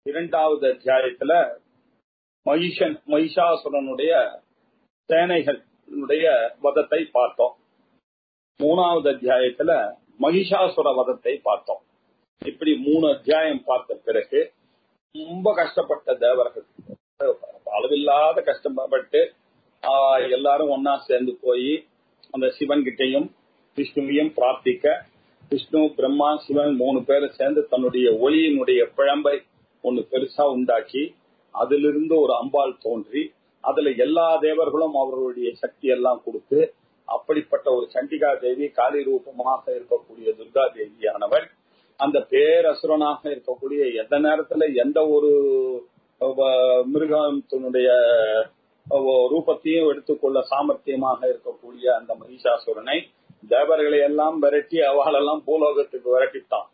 இரண்டாவது அத்தியாயத்துல மகிஷன் மகிஷாசுரனுடைய சேனைகளுடைய வதத்தை பார்த்தோம் மூணாவது அத்தியாயத்துல மகிஷாசுர வதத்தை பார்த்தோம் இப்படி மூணு அத்தியாயம் பார்த்த பிறகு ரொம்ப கஷ்டப்பட்ட தேவர்கள் அளவில்லாத கஷ்டப்பட்டு ஆஹ், எல்லாரும் ஒன்னா சேர்ந்து போய் அந்த சிவன் கிட்டையும் விஷ்ணுவையும் பிரார்த்திக்க விஷ்ணு பிரம்மா சிவன் மூணு பேரும் சேர்ந்து தன்னுடைய ஒளியினுடைய பிழம்பை ஒண்ணு பெருசா உண்டாக்கி அதிலிருந்து ஒரு அம்பாள் தோன்றி அதுல எல்லா தேவர்களும் அவர்களுடைய சக்தி எல்லாம் கொடுத்து அப்படிப்பட்ட ஒரு சண்டிகா தேவி காளி ரூபமாக இருக்கக்கூடிய துர்கா தேவியானவள் அந்த பேரசுரனாக இருக்கக்கூடிய எந்த நேரத்துல எந்த ஒரு அஹ், மிருகத்தினுடைய அஹ், ரூபத்தையும் எடுத்துக்கொள்ள சாமர்த்தியமாக இருக்கக்கூடிய அந்த மகிஷாசுரனை தேவர்களை எல்லாம் விரட்டி அவளெல்லாம் பூலோகத்துக்கு விரட்டித்தான்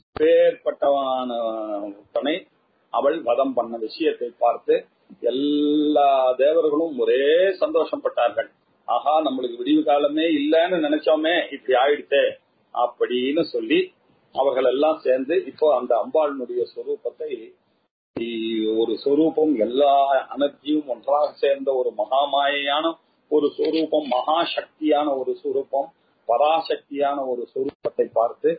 பேர்பட்டவனை அவள் வதம் பண்ண விஷயத்தை பார்த்து எல்லா தேவர்களும் ஒரே சந்தோஷப்பட்டார்கள் ஆஹா நம்மளுக்கு விடிவு காலமே இல்லைன்னு நினைச்சோமே இப்படி ஆயிடுத்தே அப்படின்னு சொல்லி அவர்கள் எல்லாம் சேர்ந்து இப்போ அந்த அம்பாளினுடைய சொரூபத்தை இ- ஒரு சொரூபம் எல்லா அனர்ஜியும் ஒன்றாக சேர்ந்த ஒரு மகாமாயான ஒரு சொரூபம் மகாசக்தியான ஒரு சொரூபம் பராசக்தியான ஒரு சொரூபத்தை பார்த்து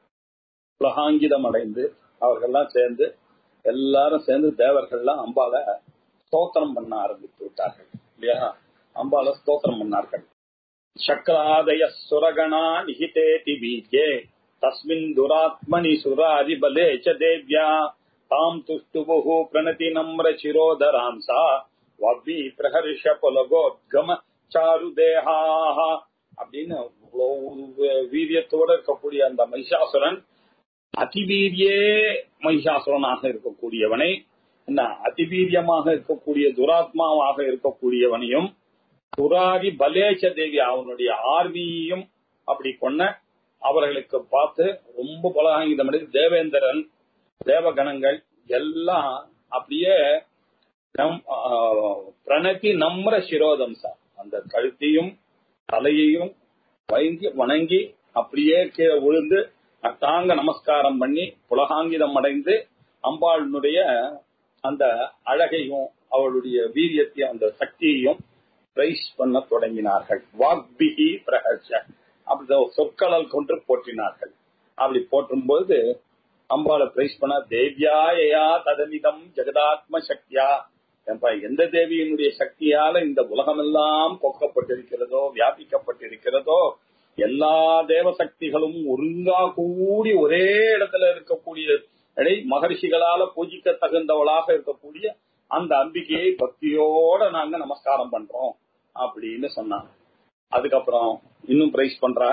உலகாங்கிதம் அடைந்து அவர்கள்லாம் சேர்ந்து எல்லாரும் சேர்ந்து தேவர்கள்லாம் அம்பால ஸ்தோத்திரம் பண்ண ஆரம்பித்து விட்டார்கள் இல்லையா அம்பால ஸ்தோத்திரம் பண்ணார்கள் சக்கராதய சுரகணா நிகிதேதி பீஜே தஸ்மின் துராத்மனி சுராரி பலே ச தேவ்யா தாம் துஷ்டுபுகு பிரணதி நம்ர சிரோதராம்சா வபி பிரஹர்ஷ புலகோத்கம சாரு தேஹாஹ அப்படின்னு இவ்வளவு வீரியத்தோட இருக்கக்கூடிய அந்த மகிஷாசுரன் அதிவீரியே மகிஷாசுரனாக இருக்கக்கூடியவனை என்ன அதிவீரியமாக இருக்கக்கூடிய துராத்மாவாக இருக்கக்கூடியவனையும் துராரி பலேச்ச தேவி அவனுடைய ஆர்மியையும் அப்படி கொண்ட அவர்களுக்கு பார்த்து ரொம்ப பலகாங்கிதம் தேவேந்திரன் தேவகணங்கள் எல்லாம் அப்படியே நம்- ஆ, பிரணதி நம்ர சிரோதம்சா அந்த கழுத்தையும் தலையையும் வைந்தி வணங்கி அப்படியே கீழே விழுந்து அட்டாங்க நமஸ்காரம் பண்ணி புலகாங்கிதம் அடைந்து அம்பாளினுடைய அந்த அழகையும் அவளுடைய வீரியத்தையும் அந்த சக்தியையும் பிரைஸ் பண்ண தொடங்கினார்கள் வாக்பிகி பிரகர்ஷ அப்படி சொற்களல் கொண்டு போற்றினார்கள் அப்படி போற்றும்போது அம்பாளை பிரைஸ் பண்ண தேவ்யாயா ததமிதம் ஜெகதாத்ம சக்தியா ஏன்பா, எந்த தேவியினுடைய சக்தியால இந்த உலகமெல்லாம் போக்கப்பட்டிருக்கிறதோ வியாபிக்கப்பட்டிருக்கிறதோ எல்லா தேவ சக்திகளும் ஒருங்கா கூடி ஒரே இடத்துல இருக்கக்கூடிய இடை மகர்ஷிகளால பூஜிக்க தகுந்தவளாக இருக்கக்கூடிய அந்த அம்பிகையை பக்தியோட நாங்க நமஸ்காரம் பண்றோம் அப்படின்னு சொன்னாங்க அதுக்கப்புறம் இன்னும் பிரைஸ் பண்ற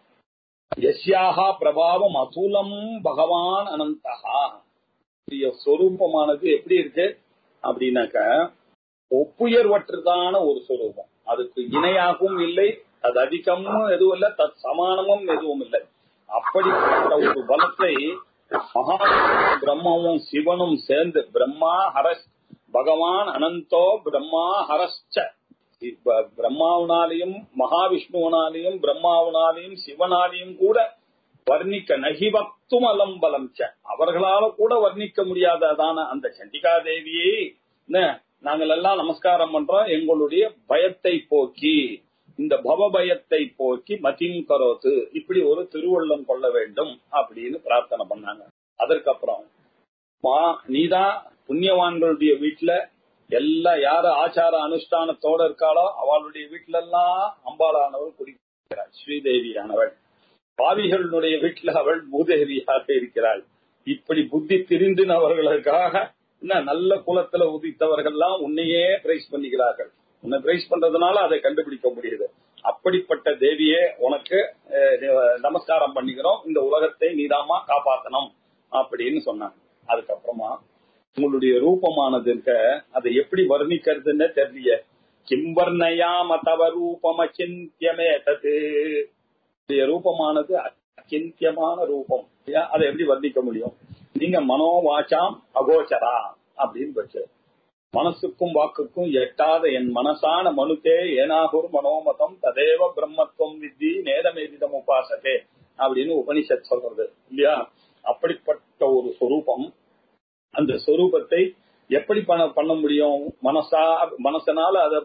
எஸ்யாகா பிரபாவம் அதுலம் பகவான் அனந்தகா இவருடைய சொரூபமானது எப்படி இருக்கு அப்படின்னாக்க ஒப்புயர்வற்றதான ஒரு சொரூபம் அதுக்கு இணையாகவும் இல்லை அது அதிகமும் எதுவும் இல்லை தத் சமானமும் எதுவும் இல்லை அப்படிப்பட்ட ஒரு பலத்தை மகா பிரம்மாவும் சிவனும் சேர்ந்து பிரம்மா ஹரஸ் பகவான் அனந்தோ பிரம்மா ஹரஸ்ச இப்ப பிரம்மாவினாலையும் மகாவிஷ்ணுவனாலையும் பிரம்மாவினாலையும் சிவனாலையும் கூட வர்ணிக்க நகிவக்தும் அலம்பலம் ச அவர்களால கூட வர்ணிக்க முடியாததான அந்த சண்டிகா தேவியை என்ன, நாங்கள் எல்லாம் நமஸ்காரம் பண்றோம் எங்களுடைய பயத்தை போக்கி இந்த பவ பயத்தை போக்கி மதிம் கரோத்து இப்படி ஒரு திருவள்ளம் கொள்ள வேண்டும் அப்படின்னு பிரார்த்தனை பண்ணாங்க அதற்கப்புறம் மா நீதான் புண்ணியவான்களுடைய வீட்டுல எல்லா யாரு ஆச்சார அனுஷ்டானத்தோட இருக்காளோ அவளுடைய வீட்டுல எல்லாம் அம்பாளானவள் குடிக்கிறாள் ஸ்ரீதேவியானவள் பாவிகளுடைய வீட்டுல அவள் பூதேவியாக இருக்கிறாள் இப்படி புத்தி திரிந்தினவர்களுக்காக என்ன நல்ல குலத்துல உதித்தவர்கள்லாம் உன்னையே பிரைஸ் பண்ணிக்கிறார்கள் உன்னை பிரைஸ் பண்றதுனால அதை கண்டுபிடிக்க முடியுது அப்படிப்பட்ட தேவியே உனக்கு அஹ், நமஸ்காரம் பண்ணிக்கிறோம் இந்த உலகத்தை நீதாமா காப்பாத்தணும் அப்படின்னு சொன்னாங்க அதுக்கப்புறமா உங்களுடைய ரூபமானது இருக்க அதை எப்படி வர்ணிக்கிறதுன்னு தெரியல கிம்பர்ணயா மதவ ரூபம் அச்சிந்தியமே தது உங்களுடைய ரூபமானது அச்சிந்தியமான ரூபம் இல்லையா? அதை எப்படி வர்ணிக்க முடியும் நீங்க மனோ வாச்சாம் அகோச்சரா அப்படின்னு வச்சு மனசுக்கும் வாக்குக்கும் எட்டாத என் மனசான மனுத்தே ஏனாகுர் மனோமதம் ததேவ பிரம்மத்துவம் வித்தி நேதமேதிதம் உபாசதே அப்படின்னு உபனிஷத் சொல்றது இல்லையா அப்படிப்பட்ட ஒரு சொரூபம் அந்த சொரூபத்தை எப்படி பண்ண பண்ண முடியும் மனசா மனசனால அதை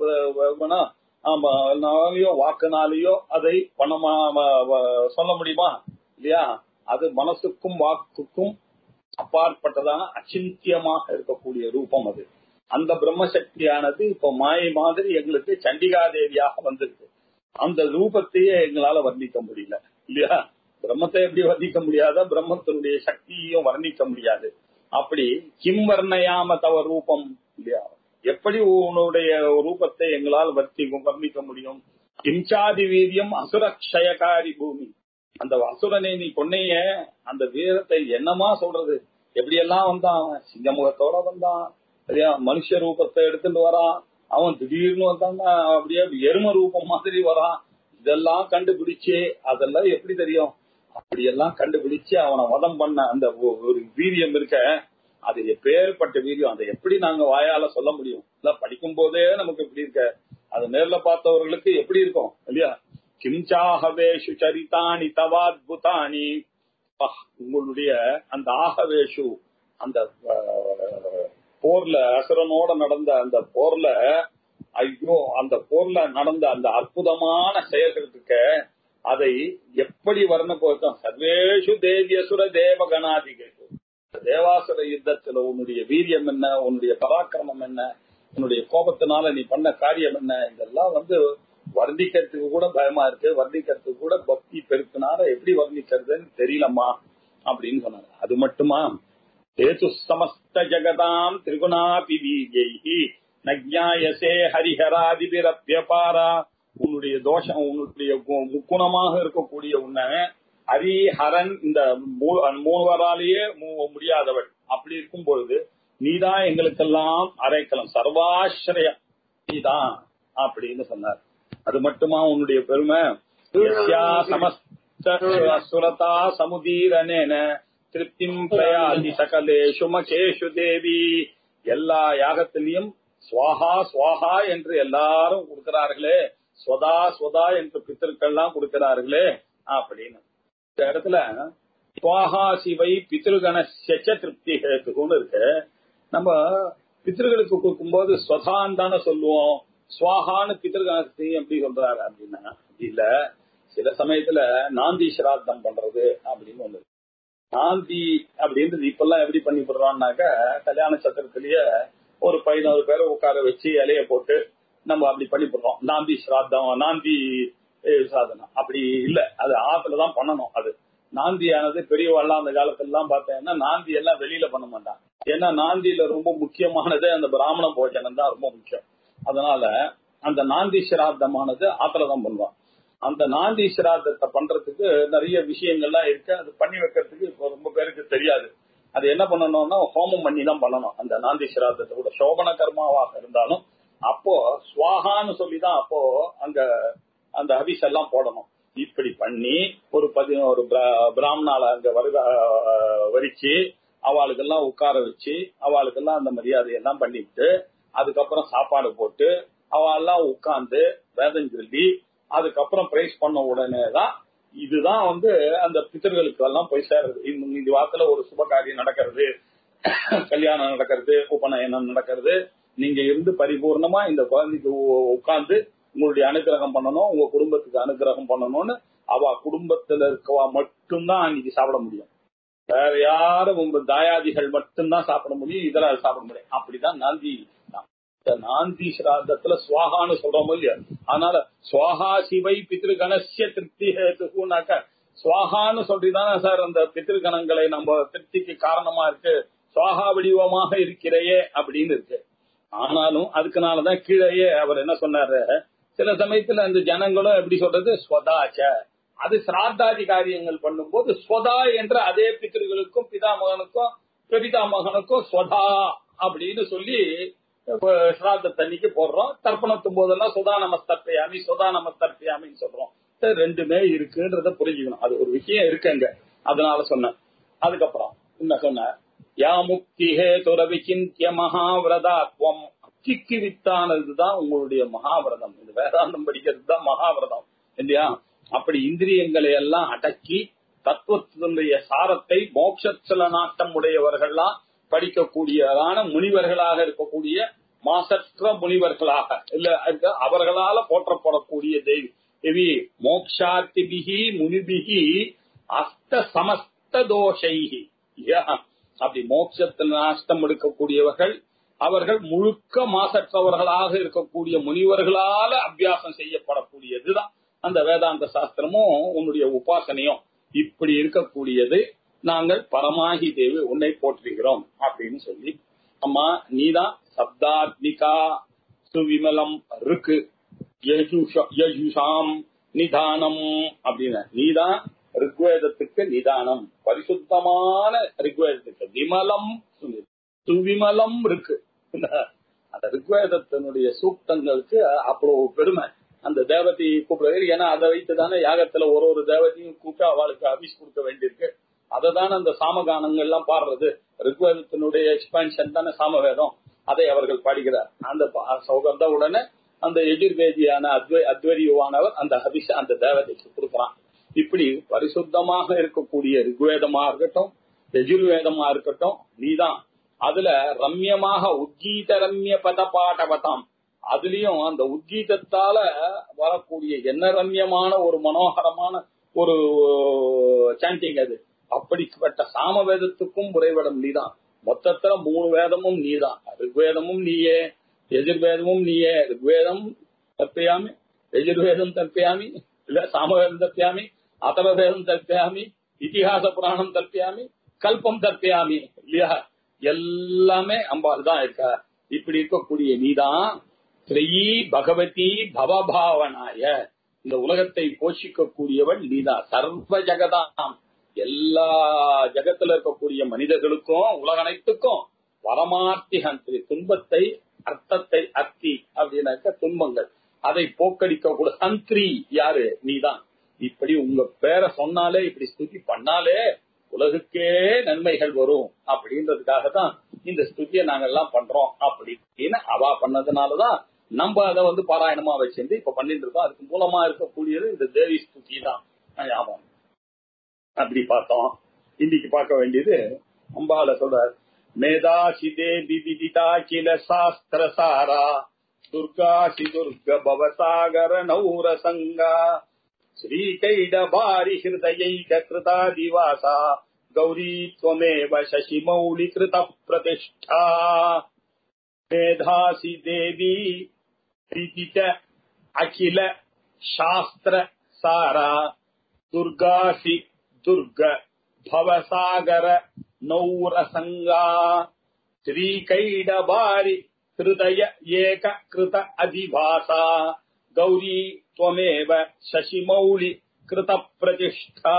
ஆமானாலேயோ வாக்குனாலேயோ அதை பண்ண சொல்ல முடியுமா இல்லையா அது மனசுக்கும் வாக்குக்கும் அப்பாற்பட்டதான அச்சிந்தியமாக இருக்கக்கூடிய ரூபம் அது அந்த பிரம்மசக்தியானது இப்ப மாயை மாதிரி எங்களுக்கு சண்டிகா தேவியாக வந்திருக்கு அந்த ரூபத்தையே எங்களால வர்ணிக்க முடியல இல்லையா பிரம்மத்தை எப்படி வர்ணிக்க முடியாத பிரம்மத்தினுடைய சக்தியையும் வர்ணிக்க முடியாது அப்படி கிம் வர்ணயாம தவ ரூபம் இல்லையா எப்படி உன்னுடைய ரூபத்தை எங்களால் வர்த்தி வர்ணிக்க முடியும் கிம்சாதி வீரியம் அசுரக்ஷயகாரி பூமி அந்த அசுரனை நீ கொன்னைய அந்த வீரத்தை என்னமா சொல்றது எப்படி எல்லாம் வந்தான் சிங்கமுகத்தோட வந்தான் சரியா மனுஷ ரூபத்தை எடுத்துட்டு வரான் அவன் திடீர்னு வந்தாங்க அப்படியே எரும ரூபம் மாதிரி வரான் இதெல்லாம் கண்டுபிடிச்சு அதெல்லாம் எப்படி தெரியும் அப்படியெல்லாம் கண்டுபிடிச்சு அவனை வதம் பண்ண அந்த ஒரு வீரியம் இருக்க அது எப்பேற்பட்ட வீரியம் அதை எப்படி நாங்க வாயால சொல்ல முடியும் இல்ல படிக்கும் போதே நமக்கு இப்படி இருக்க அது நேர்ல பார்த்தவர்களுக்கு எப்படி இருக்கும் இல்லையா கிம்சாகவேஷு சரிதானி தவாத்புதானி உங்களுடைய அந்த ஆகவேஷு அந்த போர்ல அசுரனோட நடந்த அந்த போர்ல ஐயோ அந்த போர்ல நடந்த அந்த அற்புதமான செயல்கள் இருக்க அதை எப்படி வர்ண போயிருக்கோம் சர்வேஷு தேவியசுர தேவகணாதிகேஷு தேவாசுர யுத்தத்துல உன்னுடைய வீரியம் என்ன உன்னுடைய பராக்கிரமம் என்ன உன்னுடைய கோபத்தினால நீ பண்ண காரியம் என்ன இதெல்லாம் வந்து வர்ணிக்கிறதுக்கு கூட பயமா இருக்கு வர்ணிக்கிறதுக்கு கூட பக்தி பெருக்கினால எப்படி வர்ணிக்கிறதுன்னு தெரியலம்மா அப்படின்னு சொன்னாங்க அது மட்டுமா हेतु समस्त जगतां त्रिगुणापि வீரியைः நஜ்ஞாயசே ஹரிஹராதிபிரப்பியபாரா உன்னுடைய தோஷம் உன்னுடைய முக்குணமாக இருக்கக்கூடிய உன்னை ஹரிஹரன் இந்த மூணுவராலேயே முடியாதவள் அப்படி இருக்கும் பொழுது நீதான் எங்களுக்கெல்லாம் அரைக்கலாம் சர்வாசிரயம் நீதான் அப்படின்னு சொன்னார் அது மட்டுமா உன்னுடைய பெருமை சமஸ்த சுரதா சமுதீரனேன திருப்திம் பிரயாதி சகலேஷு மகேஷு தேவி எல்லா யாகத்திலையும் சுவாஹா சுவாஹா என்று எல்லாரும் கொடுக்கிறார்களே ஸ்வதா ஸ்வதா என்று பித்திருக்கள்லாம் கொடுக்கிறார்களே அப்படின்னு இந்த இடத்துல சுவாஹா சிவை பித்திருகணச திருப்தி ஹேத்துன்னு இருக்கு நம்ம பித்திருகளுக்கு கொடுக்கும்போது ஸ்வதான் தானே சொல்லுவோம் சுவாகான்னு பித்திருகணத்தை எப்படி சொல்றாரு அப்படின்னா இல்ல சில சமயத்துல நாந்தி சிராத்தம் பண்றது அப்படின்னு ஒண்ணு நாந்தி அப்படின்றது இப்பெல்லாம் எப்படி பண்ணி போடுறோம்னாக்க கல்யாண சத்திரத்திலேயே ஒரு பதினோரு பேரை உட்கார வச்சு இலைய போட்டு நம்ம அப்படி பண்ணி போடுறோம் நாந்தி ஸ்ராத்தம் நாந்தி சாதனம் அப்படி இல்ல அது ஆத்துலதான் பண்ணணும் அது நாந்தியானது பெரியவாள்லாம் அந்த காலத்துல எல்லாம் பார்த்தேன்னா நாந்தி எல்லாம் வெளியில பண்ண மாட்டான் ஏன்னா நாந்தியில ரொம்ப முக்கியமானது அந்த பிராமண போஜனம் தான் ரொம்ப முக்கியம் அதனால அந்த நாந்தி சிராத்தமானது ஆத்துலதான் பண்ணுவான் அந்த நாந்தி சிராதத்தை பண்றதுக்கு நிறைய விஷயங்கள்லாம் இருக்கு அது பண்ணி வைக்கிறதுக்கு இப்போ ரொம்ப பேருக்கு தெரியாது அது என்ன பண்ணணும்னா ஹோமம் பண்ணி தான் பண்ணணும் அந்த நாந்தி சிராதத்தை கூட சோபன கர்மாவாக இருந்தாலும் அப்போ சுவாகான்னு சொல்லிதான் அப்போ அங்க அந்த ஹபிஸ் எல்லாம் போடணும் இப்படி பண்ணி ஒரு பதினோரு பிராமணால அங்க வருக வரிச்சு அவளுக்கெல்லாம் உட்கார வச்சு அவளுக்கெல்லாம் அந்த மரியாதையெல்லாம் பண்ணிட்டு அதுக்கப்புறம் சாப்பாடு போட்டு அவெல்லாம் உட்கார்ந்து வேதம் சொல்லி அதுக்கப்புறம் பிரைஸ் பண்ண உடனே தான் இதுதான் வந்து அந்த பித்தர்களுக்கு எல்லாம் போய் சேருது இந்த வாரத்துல ஒரு சுப காரியம் நடக்கிறது கல்யாணம் நடக்கிறது உபநயனம் நடக்கிறது நீங்க இருந்து பரிபூர்ணமா இந்த குழந்தைக்கு உட்கார்ந்து உங்களுடைய அனுகிரகம் பண்ணணும் உங்க குடும்பத்துக்கு அனுகிரகம் பண்ணணும்னு அவ குடும்பத்துல இருக்கவா மட்டும்தான் அன்னைக்கு சாப்பிட முடியும் வேற யாரும் உங்க தாயாதிகள் மட்டும்தான் சாப்பிட முடியும் இதெல்லாம் சாப்பிட முடியும் அப்படிதான் நாந்தி இந்த நாந்தி சிராதத்துல சுவாகான்னு சொல்றோம் இல்லையா அதனால சுவாகா சிவை பித்திருகணசிய திருப்தி ஹேத்துனாக்க சுவாகான்னு சொல்லிதானே சார் அந்த பித்திருகணங்களை நம்ம திருப்திக்கு காரணமா இருக்கு சுவாகா வடிவமாக இருக்கிறையே அப்படின்னு இருக்கு ஆனாலும் அதுக்குனாலதான் கீழேயே அவர் என்ன சொன்னாரு சில சமயத்துல அந்த ஜனங்களும் எப்படி சொல்றது ஸ்வதாச்ச அது சிராத்தாதி காரியங்கள் பண்ணும்போது ஸ்வதா என்ற அதே பித்திருகளுக்கும் பிதாமகனுக்கும் பெரிதாமகனுக்கும் ஸ்வதா அப்படின்னு சொல்லி ஸ்ராத்த தண்ணிக்கு போடுறோம் தர்ப்பணத்தும் போதெல்லாம் சுதா நமஸ்தர்ப்பயாமி சுதா நமஸ்தர்ப்பயாமின்னு சொல்றோம் ரெண்டுமே இருக்குன்றத புரிஞ்சுக்கணும் அது ஒரு விஷயம் இருக்குங்க அதனால சொன்னேன் அதுக்கப்புறம் என்ன சொன்ன யா முக்தி ஹே துறவிச்சிந்திய மகாவிரதாத்வம் முக்திக்கு வித்தானதுதான் உங்களுடைய மகாவிரதம் இது வேதாந்தம் படிக்கிறது தான் மகாவிரதம் இல்லையா அப்படி இந்திரியங்களை எல்லாம் அடக்கி தத்துவத்தினுடைய சாரத்தை மோட்சத்துல நாட்டம் உடையவர்கள்லாம் படிக்கக்கூடியதான முனிவர்களாக இருக்கக்கூடிய மாசற்ற முனிவர்களாக இல்ல இருக்க அவர்களால போற்றப்படக்கூடிய தேவி தேவி மோக்ஷாத்திபிகி முனிபிகி அஸ்த சமஸ்த தோஷைகி இல்லையா? அப்படி மோட்சத்தில் நாஷ்டம் எடுக்கக்கூடியவர்கள் அவர்கள் முழுக்க மாசற்றவர்களாக இருக்கக்கூடிய முனிவர்களால அபியாசம் செய்யப்படக்கூடியதுதான் அந்த வேதாந்த சாஸ்திரமும் உன்னுடைய உபாசனையும் இப்படி இருக்கக்கூடியது நாங்கள் பரமாகி தேவி உன்னை போற்றுகிறோம் அப்படின்னு சொல்லி அம்மா நீதான் சப்தாத்மிகா சுவிமலம் இருக்கு யஜுஷ- யஜுஷாம் நிதானம் அப்படின்னு நீதான் ரிக்வேதத்துக்கு நிதானம் பரிசுத்தமான ரிக்வேதத்துக்கு விமலம் சுமி- சுவிமலம் இருக்கு அந்த ரிக்வேதத்தினுடைய சூக்தங்களுக்கு அவ்வளவு பெருமை அந்த தேவதை கூப்பிடுறது ஏன்னா அதை வைத்து தானே யாகத்துல ஒரு ஒரு தேவதையும் கூப்பிட்டு அவளுக்கு அபிஷ் கொடுக்க வேண்டியிருக்கு அதை தானே அந்த சாமகானங்கள் எல்லாம் பாடுறது ரிக்வேதத்தினுடைய எக்ஸ்பான்ஷன் தானே சாமவேதம் அதை அவர்கள் பாடுகிறார் அந்த பா- சௌகந்த உடனே அந்த எதிர்வேதியான அத்வை அத்வரியுவானவர் அந்த அபிஷ அந்த தேவதைக்கு கொடுக்கிறான் இப்படி பரிசுத்தமாக இருக்கக்கூடிய ரிக்வேதமா இருக்கட்டும் எஜுர்வேதமா இருக்கட்டும் நீதான் அதுல ரம்யமாக உத்கீத ரம்ய பத பாடபதாம் அதுலயும் அந்த உத்கீதத்தால வரக்கூடிய என்ன ரம்யமான ஒரு மனோகரமான ஒரு சாண்டிங் அது அப்படிப்பட்ட சாமவேதத்துக்கும் உறைவிடம் நீதான் மொத்தத்துல மூணு வேதமும் நீதான் ரிக்வேதமும் நீயே எதிர்வேதமும் நீயே ரிக்வேதம் தப்பியாமி எஜுர்வேதம் தப்பியாமி இல்ல சாமவேதம் தப்பியாமி அதர்வேதம் தப்பியாமி இதிகாச புராணம் தப்பியாமி கல்பம் தப்பியாமி இல்லையா எல்லாமே அம்பாள் தான் இருக்கா இப்படி இருக்கக்கூடிய நீதான் ஸ்ரீ பகவதி பவபாவனாய இந்த உலகத்தை போஷிக்கக்கூடியவள் நீதான் சர்வ ஜெகதாம் எல்லா ஜெகத்துல இருக்கக்கூடிய மனிதர்களுக்கும் உலக அனைத்துக்கும் வரமார்த்தி ஹந்திரி துன்பத்தை அர்த்தத்தை அர்த்தி அப்படின்னாக்க துன்பங்கள் அதை போக்கடிக்க கூட ஹந்திரி யாரு நீதான் இப்படி உங்க பேரை சொன்னாலே இப்படி ஸ்துதி பண்ணாலே உலகுக்கே நன்மைகள் வரும் அப்படின்றதுக்காக தான் இந்த ஸ்துதியை நாங்க எல்லாம் பண்றோம் அப்படின்னு அவா பண்ணதுனாலதான் நம்ம அதை வந்து பாராயணமா வச்சிருந்து இப்ப பண்ணிட்டு இருக்கோம் அதுக்கு மூலமா இருக்கக்கூடியது இந்த தேவி ஸ்துதி தான் ஞாபகம் அப்படி பார்த்தோம் இன்னைக்கு பார்க்க வேண்டியது அம்பால சொல்றார் மேதாசி தேவி விதிதா கில சாஸ்திர சாரா துர்காசி துர்க பவசாகர நௌர சங்கா श्रीकैडभारि हृदयैककृतादिवासा गौरी त्वमेव शशिमौलिकृतः प्रतिष्ठा मेधासि देवी प्रीति च अखिल शास्त्र सारा दुर्गासि दुर्ग भवसागर नौरसङ्गा श्रीकैडभारि हृदय एककृत अधिभासा गौरी त्वमेव शशिमौलि कृत प्रतिष्ठा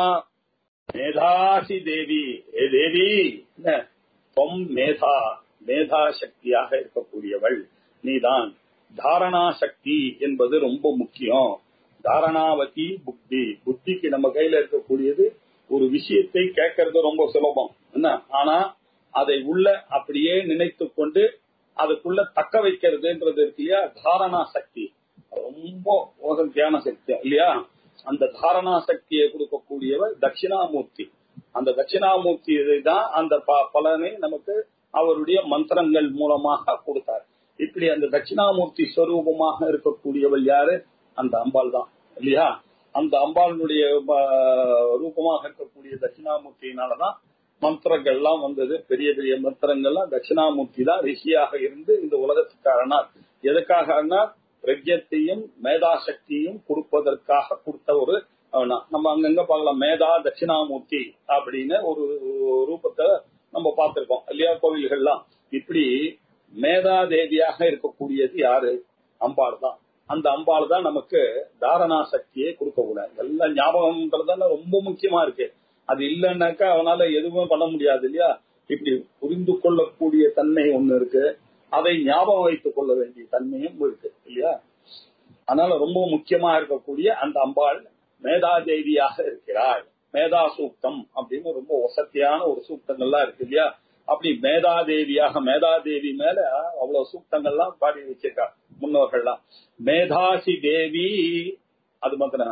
மேதாசி தேவி ஏ தேவி என்ன? தொம் மேதா மேதா சக்தியாக இருக்கக்கூடியவள் நீதான் தாரணா சக்தி என்பது ரொம்ப முக்கியம் தாரணாவதி புத்தி புத்திக்கு நம்ம கையில இருக்கக்கூடியது ஒரு விஷயத்தை கேட்கறது ரொம்ப சுலபம் என்ன ஆனா அதை உள்ள அப்படியே நினைத்து கொண்டு அதுக்குள்ள தக்க வைக்கிறதுன்றது இருக்கு இல்லையா தாரணா சக்தி ரொம்ப வசதியான சக்தி இல்லையா அந்த தாரணா சக்தியை கொடுக்கக்கூடியவர் தட்சிணாமூர்த்தி அந்த தட்சிணாமூர்த்தி தான் அந்த ப- பலனை நமக்கு அவருடைய மந்திரங்கள் மூலமாக கொடுத்தார் இப்படி அந்த தட்சிணாமூர்த்தி ஸ்வரூபமாக இருக்கக்கூடியவள் யாரு அந்த அம்பாள் தான் இல்லையா அந்த அம்பாளுடைய ப- ரூபமாக இருக்கக்கூடிய தட்சிணாமூர்த்தியினாலதான் மந்திரங்கள்லாம் வந்தது பெரிய பெரிய மந்திரங்கள்லாம் தட்சிணாமூர்த்தி தான் ரிஷியாக இருந்து இந்த உலகத்துக்காரனார் எதுக்காகனா பிரஜத்தையும் மேதா சக்தியும் கொடுப்பதற்காக கொடுத்த ஒரு அவனா. நம்ம அங்கங்க பார்க்கலாம் மேதா தட்சிணாமூர்த்தி அப்படின்னு ஒரு ரூபத்தை நம்ம பார்த்திருக்கோம் இல்லையா கோவில்கள்லாம் இப்படி மேதா தேவியாக இருக்கக்கூடியது யாரு அம்பாள் தான் அந்த அம்பாள் தான் நமக்கு தாரணா சக்தியை கொடுக்க கூடாது எல்லாம் ஞாபகம்ன்றதால ரொம்ப முக்கியமா இருக்கு அது இல்லைன்னாக்கா அவனால எதுவுமே பண்ண முடியாது இல்லையா இப்படி புரிந்து கொள்ளக்கூடிய தன்மை ஒண்ணு இருக்கு அதை ஞாபகம் வைத்துக் கொள்ள வேண்டிய தன்மையும் இருக்கு இல்லையா அதனால ரொம்ப முக்கியமா இருக்கக்கூடிய அந்த அம்பாள் மேதா தேவியாக இருக்கிறாள் மேதா சூக்தம் அப்படின்னு ரொம்ப வசத்தியான ஒரு சூக்தங்கள்லாம் இருக்கு இல்லையா அப்படி மேதா தேவியாக மேதா தேவி மேல அவ்வளவு சூக்தங்கள்லாம் பாடி வச்சிருக்கா முன்னோர்கள்லாம் மேதாசி தேவி அது மாத்திரம்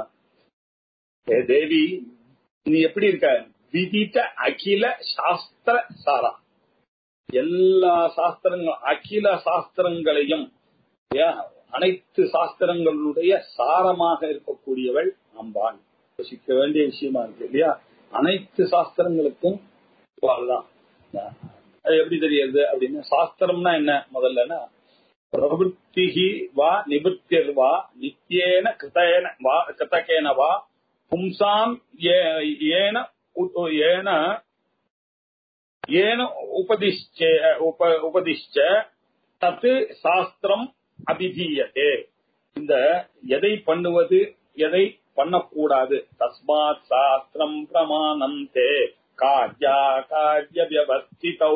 ஏ தேவி நீ எப்படி இருக்க விதித்த அகில சாஸ்திர சாரா எல்லா சாஸ்திரங்கள் அகில சாஸ்திரங்களையும் இல்லையா, அனைத்து சாஸ்திரங்களுடைய சாரமாக இருக்கக்கூடியவள் அம்பாள் யோசிக்க வேண்டிய விஷயமா இருக்கு இல்லையா அனைத்து சாஸ்திரங்களுக்கும் தான் அது எப்படி தெரியுது அப்படின்னா சாஸ்திரம்னா என்ன முதல்லன்னா பிரவருத்திகி வா நிவர்த்திர் வா நித்தியேன கிருத்தேன வா கிருத்தகேன வா பும்சாம் ஏ- ஏன உ- ஏன ஏன உபதிஷ்ச உப உபதிஷ்ச தத்து சாஸ்திரம் அபிதீயதே இந்த எதை பண்ணுவது எதை பண்ணக்கூடாது தஸ்மாத் சாஸ்திரம் பிரமாணந்தே கார்யா காரிய வியவஸ்திதௌ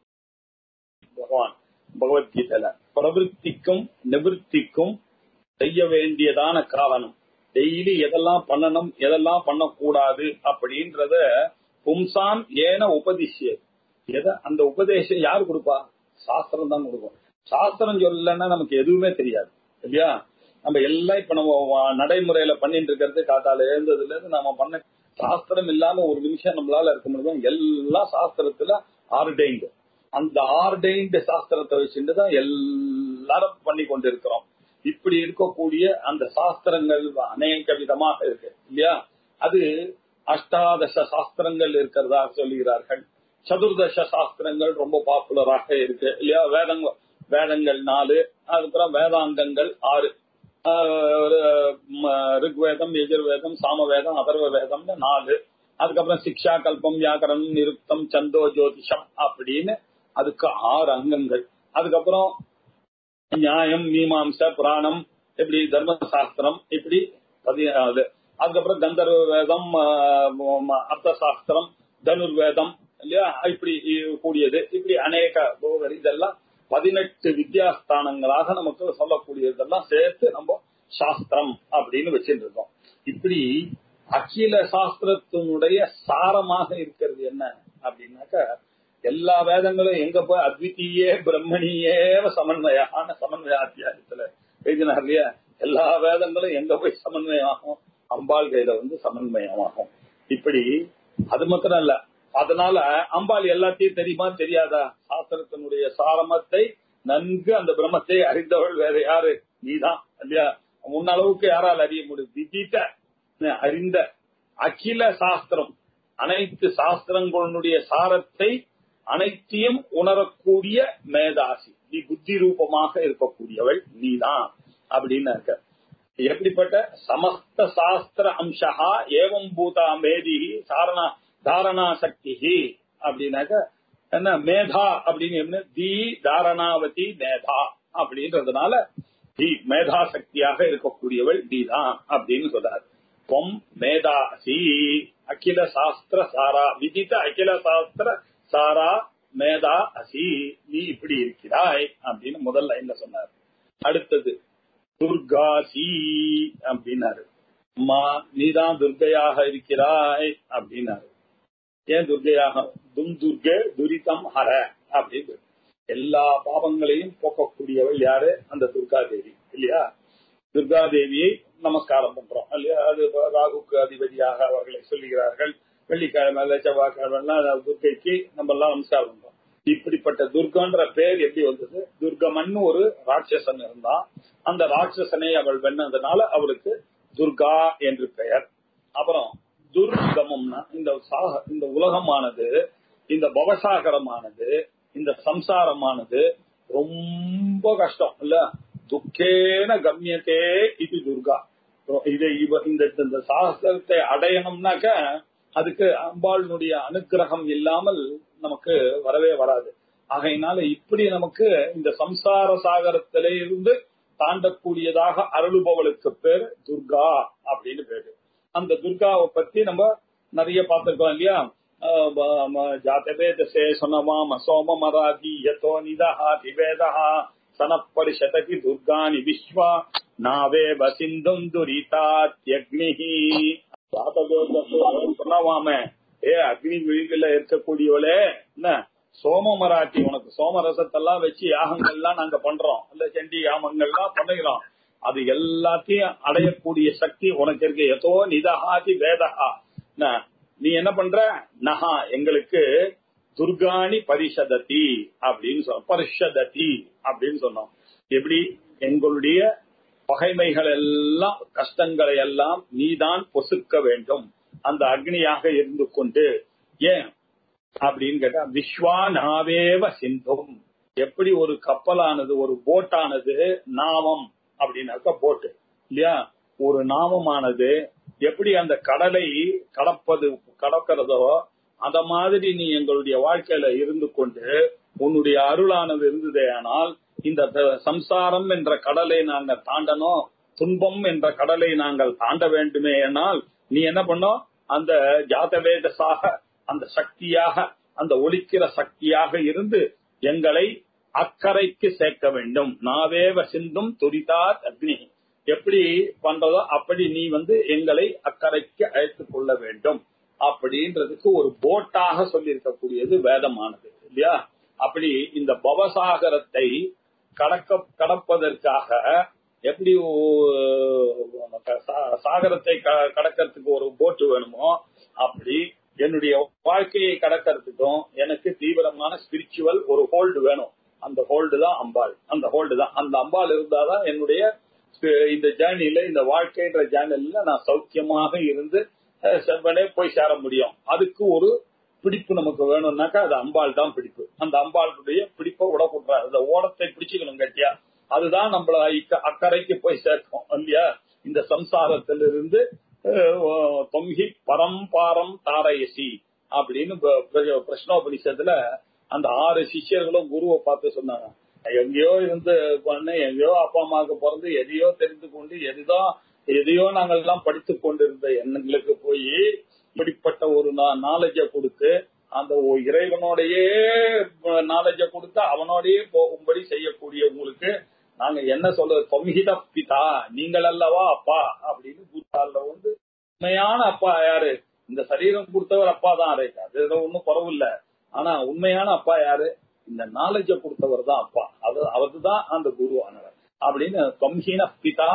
பகவான் பகவத்கீதையில பிரவருத்திக்கும் நிவர்த்திக்கும் செய்ய வேண்டியதான காரணம் டெய்லி எதெல்லாம் பண்ணணும் எதெல்லாம் பண்ணக்கூடாது அப்படின்றத பும்சாம் ஏன உபதிஷ்ய எதை அந்த உபதேசம் யார் கொடுப்பா சாஸ்திரம் தான் கொடுக்கும் சாஸ்திரம் சொல்லலைன்னா நமக்கு எதுவுமே தெரியாது இல்லையா நம்ம எல்லாம் இப்ப நம்ம வ- நடைமுறையில பண்ணிட்டு இருக்கிறது காத்தால எழுந்ததுல இருந்து நாம பண்ண சாஸ்திரம் இல்லாம ஒரு நிமிஷம் நம்மளால இருக்க முடியும் எல்லாம் சாஸ்திரத்துல ஆர்டைண்டு அந்த ஆர்டைண்டு சாஸ்திரத்தை வச்சுட்டு தான் எல்லாரும் பண்ணி கொண்டு இருக்கிறோம் இப்படி இருக்கக்கூடிய அந்த சாஸ்திரங்கள் அநேக விதமாக இருக்கு இல்லையா அது அஷ்டாதச சாஸ்திரங்கள் இருக்கிறதா சொல்லுகிறார்கள் சதுர்தச சாஸ்திரங்கள் ரொம்ப பாப்புலராக இருக்கு இல்லையா வேதங்கள் வேதங்கள் நாலு அதுக்கப்புறம் வேதாங்கங்கள் ஆறு ஆஹ் ஒரு, ம, ரிக்வேதம் எஜுர்வேதம் சாமவேதம் அதர்வ வேதம்னு நாலு அதுக்கப்புறம் சிக்ஷா கல்பம் வியாக்கரணம் நிருக்தம் சந்தோ ஜோதிஷம் அப்படின்னு அதுக்கு ஆறு அங்கங்கள் அதுக்கப்புறம் நியாயம் மீமாம்ச புராணம் இப்படி தர்ம சாஸ்திரம் இப்படி பதினாலு அதுக்கப்புறம் கந்தர்வ வேதம் ஆஹ், ம- அர்த்த சாஸ்திரம் தனுர்வேதம் இல்லையா இப்படி கூடியது இப்படி அநேக போகர் இதெல்லாம் பதினெட்டு வித்யாஸ்தானங்களாக நமக்கு சொல்லக்கூடியதெல்லாம் சேர்த்து நம்ம சாஸ்திரம் அப்படின்னு வச்சுட்டு இருக்கோம் இப்படி அகில சாஸ்திரத்தினுடைய சாரமாக இருக்கிறது என்ன அப்படின்னாக்கா எல்லா வேதங்களும் எங்க போய் அத்விதீயே பிரம்மணியேவ சமன்வயான சமன்வய அத்தியாயத்துல எழுதினார் இல்லையா எல்லா வேதங்களும் எங்க போய் சமன்வயமாகும் அம்பாள் கையில வந்து சமன்வயமாகும் இப்படி அது மாத்திரம் இல்ல அதனால அம்பாள் எல்லாத்தையும் தெரியுமா தெரியாதா சாஸ்திரத்தினுடைய சாரமத்தை நன்கு அந்த பிரம்மத்தை அறிந்தவள் வேற யாரு நீதான் இல்லையா முன்னளவுக்கு யாரால் அறிய முடியும் விதித்த அறிந்த அகில சாஸ்திரம் அனைத்து சாஸ்திரங்களுடைய சாரத்தை அனைத்தையும் உணரக்கூடிய மேதாசி நீ புத்தி ரூபமாக இருக்கக்கூடியவள் நீதான் அப்படின்னு இருக்க எப்படிப்பட்ட சமஸ்த சாஸ்திர அம்சா ஏவம் பூதா மேதி சாரணா தாரணா சக்தி அப்படின்னாக்க என்ன மேதா அப்படின்னு என்ன தி தாரணாவதி மேதா அப்படின்றதுனால தி மேதா சக்தியாக இருக்கக்கூடியவள் நீதான் அப்படின்னு சொல்றாரு பொம் மேதாசி அகில சாஸ்திர சாரா விதித்த அகில சாஸ்திர சாரா மேதா அசி நீ இப்படி இருக்கிறாய் அப்படின்னு முதல் லைன்ல சொன்னார் அடுத்தது துர்காசி அப்படின்னாரு அம்மா நீதான் துர்கையாக இருக்கிறாய் அப்படின்னாரு ஏன் துர்கையாக தும் துர்கே துரிதம் ஹர அப்படின்னு எல்லா பாவங்களையும் போக்கக்கூடியவள் யாரு அந்த துர்கா தேவி இல்லையா துர்கா தேவியை நமஸ்காரம் பண்றோம் இல்லையா அது ராகுக்கு அதிபதியாக அவர்களை சொல்லுகிறார்கள் வெள்ளிக்கிழமை செவ்வாய்க்கிழமை துர்கைக்கு நம்ம எல்லாம் நமஸ்காரம் பண்றோம் இப்படிப்பட்ட துர்கான்ற பேர் எப்படி வந்தது துர்கமன் ஒரு ராட்சசன் இருந்தான் அந்த ராட்சசனை அவள் வென்னதுனால அவருக்கு துர்கா என்று பெயர் அப்புறம் துர்கமம்னா இந்த சாக- இந்த உலகமானது இந்த பவசாகரமானது இந்த சம்சாரமானது ரொம்ப கஷ்டம் இல்ல துக்கேன கம்யத்தே இது துர்கா இதை இவ- இந்த இந்த சாஸ்திரத்தை அடையணும்னாக்க அதுக்கு அம்பாளினுடைய அனுக்கிரகம் இல்லாமல் நமக்கு வரவே வராது ஆகையினால இப்படி நமக்கு இந்த சம்சார சாகரத்திலே இருந்து தாண்டக்கூடியதாக அருளுபவளுக்கு பேர் துர்கா அப்படின்னு பேரு அந்த துர்காவை பத்தி நம்ம நிறைய பார்த்திருக்கோம் இல்லையா ஜாத்தவேதசே சுனமாம சோமமராதி யதோ நிதஹா திவேதஹா சனப்பரிஷதகி துர்காணி விஸ்வா நாவேவ சிந்தும் துரிதாத்யக்னிஹி சொன்னவாம ஏ அக்னி விழிகள இருக்கக்கூடியவளே என்ன சோம மராட்டி உனக்கு சோம ரசத்தெல்லாம் வச்சு யாகங்கள்லாம் நாங்க பண்றோம் இல்ல செண்டி யாமங்கள்லாம் பண்ணுகிறோம் அது எல்லாத்தையும் அடையக்கூடிய சக்தி உனக்கு இருக்கு எதோ நிதஹாதி வேதஹா என்ன, நீ என்ன பண்ற நஹா எங்களுக்கு துர்காணி பரிஷததி அப்படின்னு சொன்னோம் பரிஷததி அப்படின்னு சொன்னோம் எப்படி எங்களுடைய பகைமைகள் எல்லாம் கஷ்டங்களை எல்லாம் நீதான் பொசுக்க வேண்டும் அந்த அக்னியாக இருந்து கொண்டு ஏன் அப்படின்னு கேட்டா விஸ்வா நாவேவ சிந்தும் எப்படி ஒரு கப்பலானது ஒரு போட்டானது நாமம் அப்படின்னாக்கா போட்டு இல்லையா ஒரு நாமமானது எப்படி அந்த கடலை கடப்பது கடக்கிறதோ அத மாதிரி நீ எங்களுடைய வாழ்க்கையில இருந்து கொண்டு உன்னுடைய அருளானது இருந்ததே ஆனால் இந்த த- சம்சாரம் என்ற கடலை நாங்கள் தாண்டணும் துன்பம் என்ற கடலை நாங்கள் தாண்ட வேண்டுமே ஆனால் நீ என்ன பண்ணோம் அந்த ஜாதவேதசாக அந்த சக்தியாக அந்த ஒலிக்கிற சக்தியாக இருந்து எங்களை அக்கறைக்கு சேர்க்க வேண்டும் நாவேவ சிந்தும் துரிதாத் அக்னி எப்படி பண்றதோ அப்படி நீ வந்து எங்களை அக்கறைக்கு அழைத்துக் கொள்ள வேண்டும் அப்படின்றதுக்கு ஒரு போட்டாக சொல்லி இருக்கக்கூடியது வேதமானது இல்லையா அப்படி இந்த பவசாகரத்தை கடக்க கடப்பதற்காக எப்படி ஓ- சா- சாகரத்தை க- கடக்கிறதுக்கு ஒரு போட்டு வேணுமோ அப்படி என்னுடைய வாழ்க்கையை கடக்கிறதுக்கும் எனக்கு தீவிரமான ஸ்பிரிச்சுவல் ஒரு ஹோல்டு வேணும் அந்த ஹோல்டு தான் அம்பாள் அந்த ஹோல்டு தான் அந்த அம்பாள் இருந்தாதான் என்னுடைய ஸ்பி- இந்த ஜேர்னில இந்த வாழ்க்கைன்ற ஜேர்னில நான் சௌக்கியமாக இருந்து அஹ், செவ்வனே போய் சேர முடியும் அதுக்கு ஒரு பிடிப்பு நமக்கு வேணும்னாக்கா அது அம்பாள் தான் பிடிப்பு அந்த அம்பாளுடைய பிடிப்பை விடக்கூடாது அந்த ஓடத்தை பிடிச்சுக்கணும் கட்டியா அதுதான் நம்மள இக்க- அக்கறைக்கு போய் சேர்க்கும் இல்லையா இந்த சம்சாரத்திலிருந்து அஹ், தொம்ஹி பரம்பாரம் தாரயசி அப்படின்னு ப- பிர- பிரஷ்னோபனிஷத்துல அந்த ஆறு சிஷ்யர்களும் குருவை பார்த்து சொன்னாங்க எங்கேயோ இருந்து பண்ணு எங்கேயோ அப்பா அம்மாவுக்கு பிறந்து எதையோ தெரிந்து கொண்டு எதுதான் எதையோ நாங்கள் எல்லாம் படித்துக் கொண்டிருந்த எண்ணங்களுக்கு போய் இப்படிப்பட்ட ஒரு நாலேஜ கொடுத்து அந்த ஒ- இறைவனோடையே நாலேஜ கொடுத்து அவனோடையே போகும்படி செய்யக்கூடிய உங்களுக்கு நாங்க என்ன சொல்றது தொம்ஹித பிதா நீங்கள் அல்லவா அப்பா அப்படின்னு குருத்தால வந்து உண்மையான அப்பா யாரு இந்த சரீரம் கொடுத்தவர் அப்பா தான் அது ஒன்னும் குறவில்ல ஆனா உண்மையான அப்பா யாரு இந்த நாலேஜ கொடுத்தவர் தான் அப்பா அது அவர்தான் அந்த குரு ஆனவர் அப்படின்னு தொம்ஹீன பிதா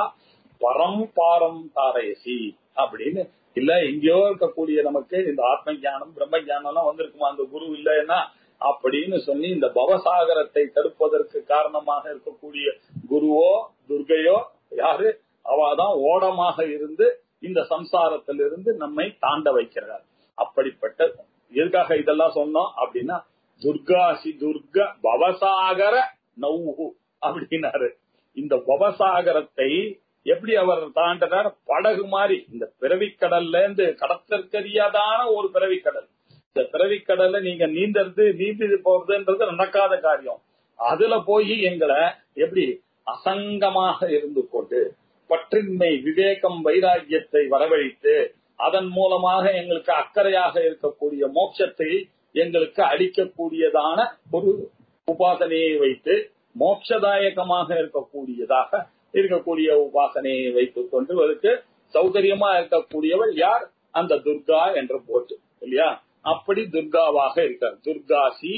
பரம்பாரம் தாரயசி அப்படின்னு இல்ல எங்கேயோ இருக்கக்கூடிய நமக்கு இந்த ஆத்ம ஞானம் பிரம்ம ஞானம் எல்லாம் வந்திருக்குமா அந்த குரு இல்லைன்னா அப்படின்னு சொல்லி இந்த பவசாகரத்தை தடுப்பதற்கு காரணமாக இருக்கக்கூடிய குருவோ துர்கையோ யாரு அவாதான் ஓடமாக இருந்து இந்த சம்சாரத்திலிருந்து நம்மை தாண்ட வைக்கிறார் அப்படிப்பட்ட எதுக்காக இதெல்லாம் சொன்னோம் அப்படின்னா துர்காசி துர்க பவசாகர நௌஹு அப்படின்னாரு இந்த பவசாகரத்தை எப்படி அவர் தாண்டினார் படகு மாதிரி இந்த பிறவிக்கடல்ல இருந்து கடத்தற்கரியாதான ஒரு பிறவிக்கடல் இந்த பிறவிக்கடல்ல நீங்க நீந்தறது நீந்தி போறதுன்றது நடக்காத காரியம் அதுல போய் எங்களை எப்படி அசங்கமாக இருந்து கொண்டு பற்றின்மை விவேகம் வைராக்கியத்தை வரவழைத்து அதன் மூலமாக எங்களுக்கு அக்கறையாக இருக்கக்கூடிய மோட்சத்தை எங்களுக்கு அளிக்கக்கூடியதான ஒரு உபாசனையை வைத்து மோட்சதாயகமாக இருக்கக்கூடியதாக இருக்கக்கூடிய உபாசனையை வைத்துக் கொண்டு அதுக்கு சௌகரியமா இருக்கக்கூடியவள் யார் அந்த துர்கா என்ற போட்டு இல்லையா அப்படி துர்காவாக இருக்கார் துர்காசி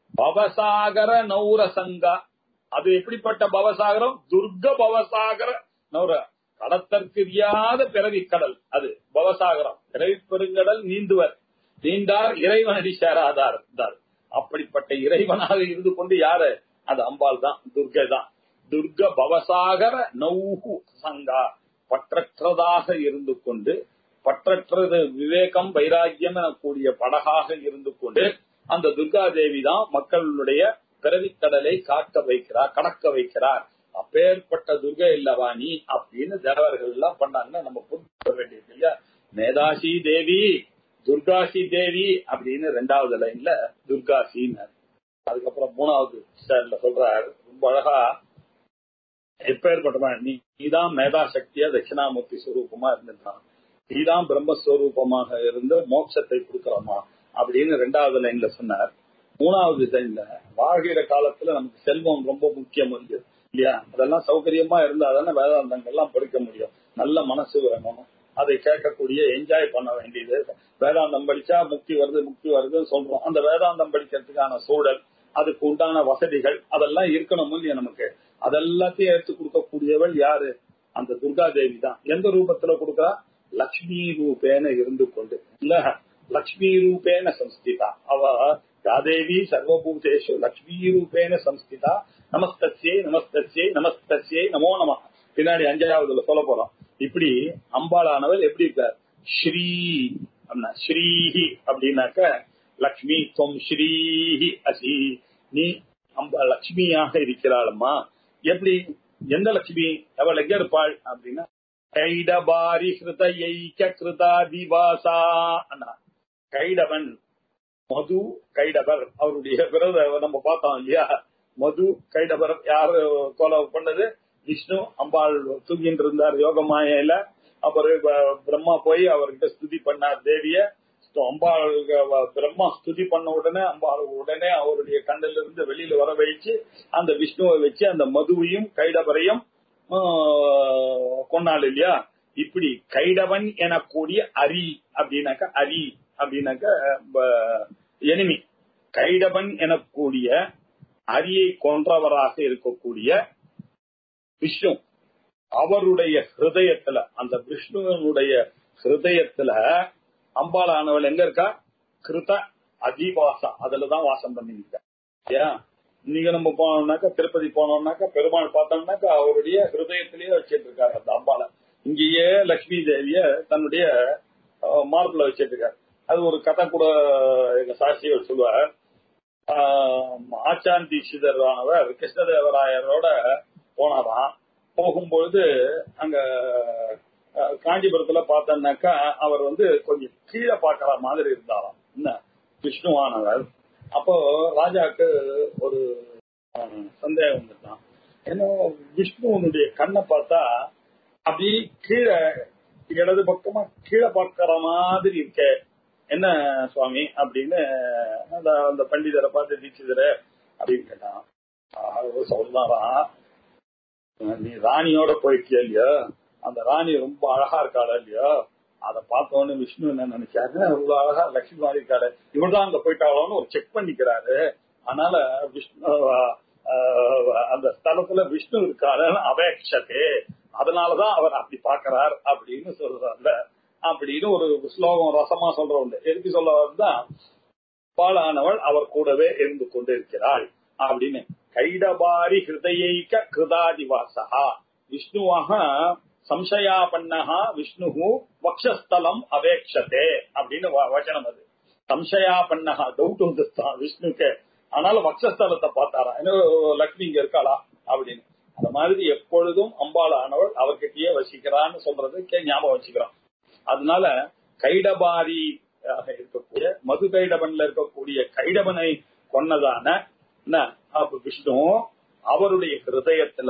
பவசாகர நௌரசங்கா அது எப்படிப்பட்ட பவசாகரம் துர்க பவசாகர நௌர கடத்தற்கிரியாத பிறவி கடல் அது பவசாகரம் பிறவி பெருங்கடல் நீந்துவர் நீண்டார் இறைவனடி சேராதார் இருந்தார் அப்படிப்பட்ட இறைவனாக இருந்து கொண்டு யாரு அது அம்பாள் தான் துர்கை தான் துர்க பவசாகர நௌஹு சங்கா பற்றற்றதாக இருந்து கொண்டு பற்றற்றது விவேகம் வைராக்கியம் எனக்கூடிய படகாக இருந்து கொண்டு அந்த துர்கா தேவி தான் மக்களுடைய பிறவிக்கடலை காக்க வைக்கிறார் கடக்க வைக்கிறார் அப்பேற்பட்ட துர்கை இல்லவா நீ அப்படின்னு தேவர்கள் எல்லாம் பண்ணாங்கன்னா நம்ம புரிஞ்சுக்க வேண்டியது இல்லையா மேதாசி தேவி துர்காசி தேவி அப்படின்னு ரெண்டாவது லைன்ல துர்காசின்னு அதுக்கப்புறம் மூணாவது ஸ்டாண்ட்ல சொல்றாரு ரொம்ப அழகா எப்பேற்பட்டவன் நீ நீதான் மேதா சக்தியா தட்சிணாமூர்த்தி ஸ்வரூபமா இருந்திருக்கான் நீதான் பிரம்மஸ்வரூபமாக இருந்து மோட்சத்தை கொடுக்கிறோமா அப்படின்னு ரெண்டாவது லைன்ல சொன்னார் மூணாவது லைன்ல வாழ்கிற காலத்துல நமக்கு செல்வம் ரொம்ப முக்கியம் வந்து இல்லையா அதெல்லாம் சௌகரியமா இருந்தா தானே வேதாந்தங்கள்லாம் படிக்க முடியும் நல்ல மனசு வேணும் அதை கேட்கக்கூடிய என்ஜாய் பண்ண வேண்டியது வேதாந்தம் படிச்சா முக்தி வருது முக்தி வருதுன்னு சொல்றோம் அந்த வேதாந்தம் படிக்கிறதுக்கான சூழல் அதுக்கு உண்டான வசதிகள் அதெல்லாம் இருக்கணும் இல்லையா நமக்கு அதெல்லாத்தையும் எடுத்து கொடுக்கக்கூடியவள் யாரு அந்த துர்கா தேவி தான் எந்த ரூபத்துல கொடுக்கறா லக்ஷ்மி ரூபேன இருந்து கொண்டு இல்ல லக்ஷ்மி ரூபேன சம்ஸ்திதா அவ யாதேவி சர்வபூதேஷு லக்ஷ்மி ரூபேன சம்ஸ்கிதா நமஸ்தஸ்யே நமஸ்தஸ்யே நமஸ்தஸ்யே நமோ நம பின்னாடி அஞ்சாவதுல சொல்ல போறோம் இப்படி அம்பாளானவர் எப்படி இருக்கார் ஸ்ரீ அப்படின்னா ஸ்ரீஹி அப்படின்னாக்க லக்ஷ்மி தொம் ஸ்ரீஹி அசி நீ அம்பா லக்ஷ்மியாக இருக்கிறாளம்மா எப்படி எந்த லட்சுமி அவள் எங்க இருப்பாள் அப்படின்னா கைடபாரி ஹிருத ஐக்க கிருதா திவாசா அண்ணா கைடவன் மது கைடபர் அவருடைய விரத நம்ம பார்த்தோம் இல்லையா மது கைடபர் யாரு கொலை பண்ணது விஷ்ணு அம்பாள் தூங்கிட்டு இருந்தார் யோகமாயில அப்புறம் ப- பிரம்மா போய் அவர்கிட்ட ஸ்துதி பண்ணார் தேவிய ஸ்து- அம்பாள் அஹ், பிரம்மா ஸ்துதி பண்ண உடனே அம்பாள் உடனே அவருடைய கண்ணில இருந்து வெளியில வர வச்சு அந்த விஷ்ணுவை வச்சு அந்த மதுவையும் கைடபரையும் ஆஹ், கொன்னாள் இல்லையா இப்படி கைடவன் எனக்கூடிய அரி அப்படின்னாக்க அரி அப்படின்னாக்க எனிமி கைடவன் எனக்கூடிய அரியை கொன்றவராக இருக்கக்கூடிய விஷ்ணு அவருடைய ஹிருதயத்துல அந்த விஷ்ணுவனுடைய ஹிருதயத்துல அம்பாளானவள் எங்க இருக்கா கிருத அதிவாசா அதுலதான் வாசம் பண்ணிருக்கா ஏன் இன்னைக்கு நம்ம போனோம்னாக்கா திருப்பதி போனோம்னாக்கா பெருமாள் பார்த்தோம்னாக்கா அவருடைய ஹிருதயத்திலேயே வச்சிட்டு இருக்காரு அந்த அம்பாளை இங்கேயே லட்சுமி தேவிய தன்னுடைய அஹ், மார்புல வச்சிட்டு இருக்காரு அது ஒரு கதை கூட எங்க சாட்சியர் சொல்லுவார் ஆஹ், ஆச்சான் தீட்சிதர் ஆனவர் கிருஷ்ணதேவராயரோட போனாராம் போகும்பொழுது அங்க அஹ், காஞ்சிபுரத்துல பார்த்தோம்னாக்கா அவர் வந்து கொஞ்சம் கீழே பார்க்கற மாதிரி இருந்தாராம் என்ன விஷ்ணுவானவர் அப்போ ராஜாக்கு ஒரு அஹ், சந்தேகம் வந்துட்டான் ஏன்னா விஷ்ணுவனுடைய கண்ணை பார்த்தா அப்படி கீழே இடது பக்கமா கீழே பார்க்கற மாதிரி இருக்க என்ன சுவாமி அப்படின்னு அந்த அந்த பண்டிதரை பார்த்து தீட்சிதரை அப்படின்னு கேட்டான் அவர் சொல்றாராம் நீ ராணியோட போயிருக்கியா இல்லையா அந்த ராணி ரொம்ப அழகா இருக்காளா இல்லையா அதை பார்த்தோன்னு விஷ்ணு என்ன நினைச்சாரு இவ்வளவு அழகா லட்சுமி மாதிரி இருக்காளு இவர்தான் அங்க போயிட்டாளோன்னு ஒரு செக் பண்ணிக்கிறாரு அதனால விஷ்ணு ஆஹ், அந்த ஸ்தலத்துல விஷ்ணு இருக்காருன்னு அபேட்சதே அதனாலதான் அவர் அப்படி பாக்குறார் அப்படின்னு சொல்றாருல அப்படின்னு ஒரு ஸ்லோகம் ரசமா சொல்ற உண்டு எதுக்கு சொல்ல தான் பாலானவள் அவர் கூடவே இருந்து கொண்டிருக்கிறாள் அப்படின்னு கைடபாரி ஹிருதயைக்க கிருதாதிவாசா விஷ்ணுவாக சம்சயாபன்னஹா விஷ்ணு வக்ஷஸ்தலம் அவேக்ஷதே அப்படின்னு வ- வச்சனம் அது சம்சயாபன்னஹா டவுட் வந்துருத்தான் விஷ்ணுக்கு ஆனால வக்ஷஸ்தலத்தை பார்த்தாரா இன்னும் லக்ஷ்மி இங்க இருக்காளா அப்படின்னு அந்த மாதிரி எப்பொழுதும் அம்பாளானவள் அவர்கிட்டயே வசிக்கிறான்னு சொல்றது கே- ஞாபகம் வச்சுக்கிறோம் அதனால கைடபாரி ஆக இருக்கக்கூடிய மது கைடபன்ல இருக்கக்கூடிய கைடபனை கொன்னதான என்ன, அப்ப விஷ்ணு அவருடைய ஹிருதயத்துல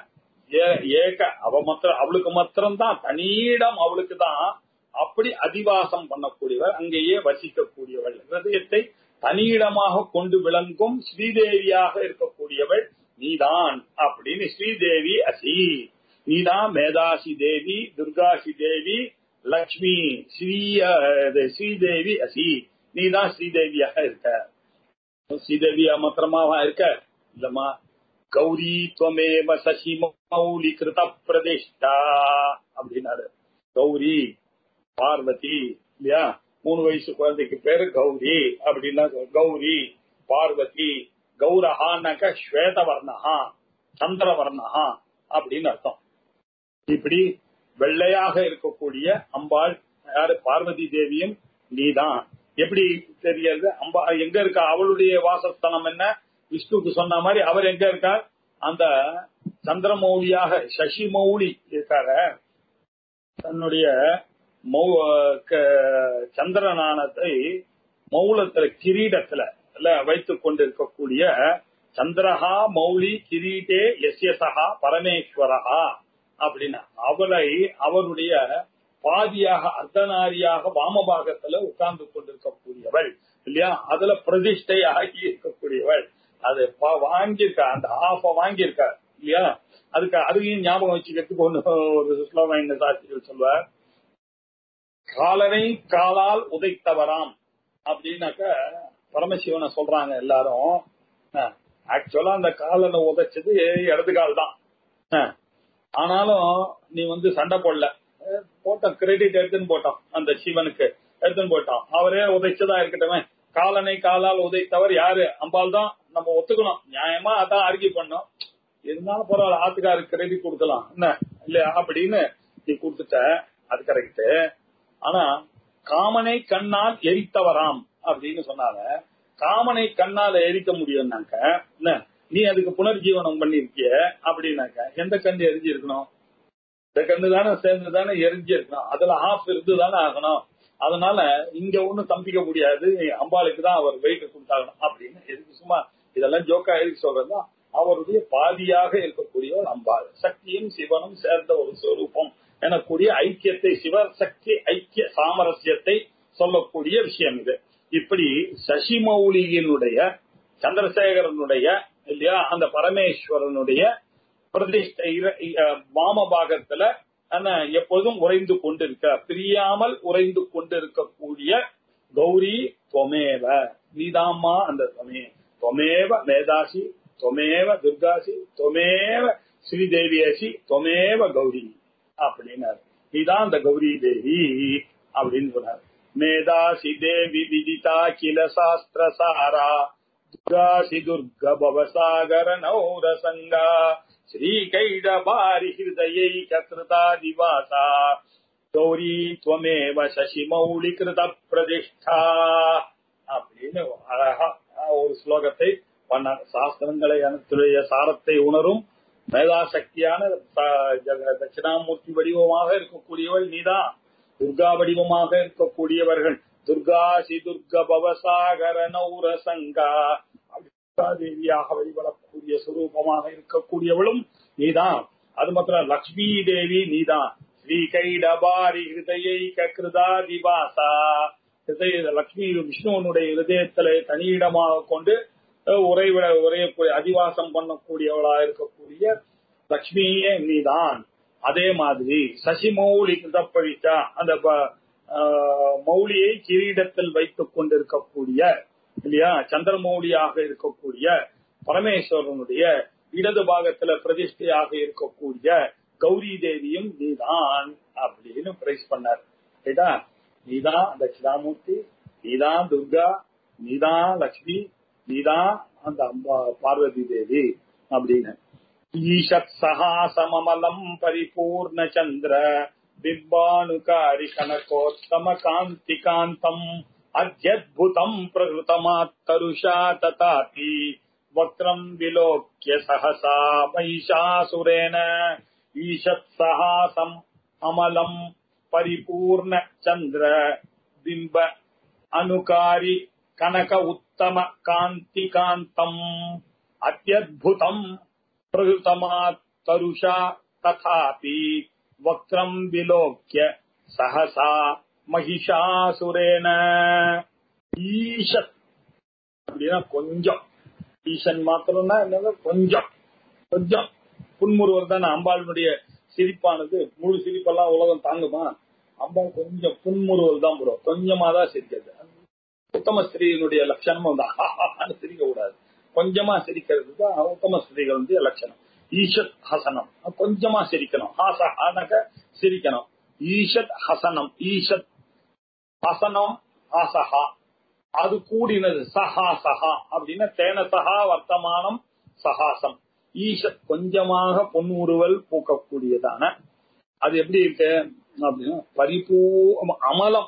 ஏ- ஏக அவ மாத்திரம் அவளுக்கு மாத்திரம்தான் தனியிடம் அவளுக்கு தான் அப்படி அதிவாசம் பண்ணக்கூடியவர் அங்கேயே வசிக்கக்கூடியவள் ஹிருதயத்தை தனியிடமாக கொண்டு விளங்கும் ஸ்ரீதேவியாக இருக்கக்கூடியவள் நீதான் அப்படின்னு ஸ்ரீதேவி அசி நீதான் மேதாசி தேவி துர்காசி தேவி லக்ஷ்மி ஸ்ரீ அஹ், ஸ்ரீதேவி அசி நீதான் ஸ்ரீதேவியாக இருக்க ஸ்ரீதேவியா மாத்திரமாவா இருக்க இல்லம்மா கௌரி துவமேவ சசி மௌலி கிருத பிரதிஷ்டா அப்படின்னாரு கௌரி பார்வதி இல்லையா மூணு வயசு குழந்தைக்கு பேரு கௌரி அப்படின்னா கௌரி பார்வதி கௌரஹான்னாக்க ஸ்வேதவர்ணஹா சந்திரவர்ணஹா அப்படின்னு அர்த்தம் இப்படி வெள்ளையாக இருக்கக்கூடிய அம்பாள் யாரு பார்வதி தேவியும் நீதான் எப்படி தெரியறது அம்பா எங்க இருக்கா அவளுடைய வாசஸ்தலம் என்ன விஷ்ணுக்கு சொன்ன மாதிரி அவர் எங்க இருக்கார் அந்த சந்திரமௌலியாக சசி மௌலி இருக்காரு தன்னுடைய மௌ- க- சந்திரநானத்தை மௌலத்துல கிரீடத்துல இல்ல வைத்துக் கொண்டிருக்கக்கூடிய சந்திரஹா மௌலி கிரீட்டே எஸ்யசகா பரமேஸ்வரஹா அப்படின்னா அவளை அவருடைய பாதியாக அர்த்தநாரியாக வாமபாகத்துல உட்கார்ந்து கொண்டிருக்கக்கூடியவள் இல்லையா அதுல பிரதிஷ்டையாகி இருக்கக்கூடியவள் அது ப- வாங்கியிருக்கா அந்த ஆஃப வாங்கியிருக்கா இல்லையா அதுக்கு அதையும் ஞாபகம் வச்சுக்கிறதுக்கு ஒண்ணு ஒரு ஸ்லோகம் எங்க சாஸ்திரிகள் சொல்வார் காலனை காலால் உதைத்தவராம் அப்படின்னாக்க பரமசிவனை சொல்றாங்க எல்லாரும் ஆக்சுவலா அந்த காலனை உதைச்சது இடது கால் தான் அஹ், ஆனாலும் நீ வந்து சண்டை போடல அஹ், போட்டோம் கிரெடிட் எடுத்துன்னு போட்டோம் அந்த சிவனுக்கு எடுத்துன்னு போட்டோம் அவரே உதைச்சதா இருக்கட்டும் காலனை காலால் உதைத்தவர் யாரு அம்பாள் தான் நம்ம ஒத்துக்கணும் நியாயமா அதான் அறிக்கை பண்ணோம் இருந்தாலும் பரவாயில்ல ஆத்துக்காருக்கு கிரெடிட் கொடுக்கலாம் என்ன இல்லையா அப்படின்னு நீ கொடுத்துட்ட அது கரெக்ட் ஆனா காமனை கண்ணால் எரித்தவராம் அப்படின்னு சொன்னால காமனை கண்ணால எரிக்க முடியும்னாக்க என்ன நீ அதுக்கு புனர்ஜீவனம் பண்ணிருக்கிய அப்படின்னாக்க எந்த கண்ணு எரிஞ்சு இருக்கணும் இந்த கண்ணு தானே சேர்ந்து தானே எரிஞ்சு இருக்கணும் அதுல ஹாஃப் இருந்து தானே ஆகணும் அதனால இங்க ஒண்ணும் தம்பிக்க முடியாது அம்பாளுக்கு தான் அவர் வெயிட் கொடுத்தாகணும் அப்படின்னு எதுக்கு சும்மா இதெல்லாம் ஜோக்கா எதுக்கு சொல்றதா அவருடைய பாதியாக இருக்கக்கூடியவர் அம்பாள் சக்தியும் சிவனும் சேர்ந்த ஒரு சொரூபம் எனக்கூடிய ஐக்கியத்தை சிவ சக்தி ஐக்கிய சாமரஸ்யத்தை சொல்லக்கூடிய விஷயம் இது இப்படி சசிமௌலியினுடைய சந்திரசேகரனுடைய இல்லையா அந்த பரமேஸ்வரனுடைய பிரதிஷ்டை வாம பாகத்துல எப்பொழுதும் உறைந்து கொண்டிருக்க பிரியாமல் உறைந்து கொண்டிருக்கக்கூடிய கௌரி தொமேவ நீதாம்மா அந்த தொமே தொமேவ மேதாசி தொமேவ துர்காசி தொமேவ ஸ்ரீதேவியாசி தொமேவ கௌரி அப்படின்னாரு நீதான் அந்த கௌரி தேவி அப்படின்னு சொன்னார் மேதாசி தேவி விதிதா கில சாஸ்திர சாரா துர்காசி துர்க பவசாகர நௌரசங்கா श्रीकैडबारि हृदयैककृता दिवासा கௌரி துவமேவ சசிமௌலிகிருத பிரதிஷ்டா அப்படின்னு அழகா ஒரு ஸ்லோகத்தை பண்ண சாஸ்திரங்களை அனைத்துடைய சாரத்தை உணரும் மேதாசக்தியான தட்சிணாமூர்த்தி வடிவமாக இருக்கக்கூடியவள் நீதான் துர்கா வடிவமாக இருக்கக்கூடியவர்கள் துர்கா சி துர்க பவசாகர நௌரசங்கா தேவியாக வழிபடக்கூடிய சுரூபமாக இருக்கக்கூடியவளும் நீதான் அது மாத்திரம் லக்ஷ்மி தேவி நீதான் ஸ்ரீ கைடபாரி ஹிருதயை கிருதா திவாசா ஹிருதய லக்ஷ்மி விஷ்ணுவனுடைய ஹிருதயத்தில தனியிடமாக கொண்டு உறைவிட உரையக்கூடிய அதிவாசம் பண்ணக்கூடியவளா இருக்கக்கூடிய லக்ஷ்மியே நீதான் அதே மாதிரி சசிமௌலி கிருதப்பழிச்சா அந்த மௌலியை கிரீடத்தில் வைத்துக் கொண்டிருக்கக்கூடிய இல்லையா சந்திரமௌலியாக இருக்கக்கூடிய பரமேஸ்வரனுடைய இடது பாகத்துல பிரதிஷ்டையாக இருக்கக்கூடிய கௌரி தேவியும் நீதான் அப்படின்னு பிரைஸ் பண்ணார் ரைட்டா நீதான் தட்சிணாமூர்த்தி நீதான் துர்கா நீதான் லட்சுமி நீதான் அந்த அம்பா பார்வதி தேவி அப்படின்னு ஈஷத் சகாசமலம் பரிபூர்ண சந்திர பிம்பானுகாரி கனகோத்தம காந்தி காந்தம் अद्यद्भुतम् प्रकृतमात्तरुषा तथापि वक्त्रम् विलोक्य सहसा महिषासुरेण ईषत्सहासम् अमलम् परिपूर्ण चन्द्र बिम्ब अनुकारि कनक उत्तम कान्तिकान्तम् अत्यद्भुतम् प्रकृतमात्तरुषा तथापि वक्त्रम् विलोक्य सहसा மகிஷாசுரேன ஈஷத் அப்படின்னா கொஞ்சம் ஈசன் மாத்திரம்னா என்னது கொஞ்சம் கொஞ்சம் புன்முறுவல் தானே அம்பாளுடைய சிரிப்பானது முழு சிரிப்பெல்லாம் உலகம் தாங்குமா அம்பாள் கொஞ்சம் புன்முறுவல் தான் வரும் கொஞ்சமா தான் சிரிக்கிறது உத்தம ஸ்திரீனுடைய லட்சணம் தான் சிரிக்க கூடாது கொஞ்சமா சிரிக்கிறது தான் உத்தம ஸ்திரீகள் வந்து லட்சணம் ஈஷத் ஹசனம் கொஞ்சமா சிரிக்கணும் ஹாச ஆனாக்க சிரிக்கணும் ஈஷத் ஹசனம் ஈஷத் ஹசனம் ஆசஹா அது கூடினது சஹா சஹா அப்படின்னா தேன சஹா வர்த்தமானம் சஹாசம் ஈஷத் கொஞ்சமாக பொன்முறுவல் பூக்கக்கூடியதான அது எப்படி இருக்கு அப்படின்னா பரிபூ அமலம்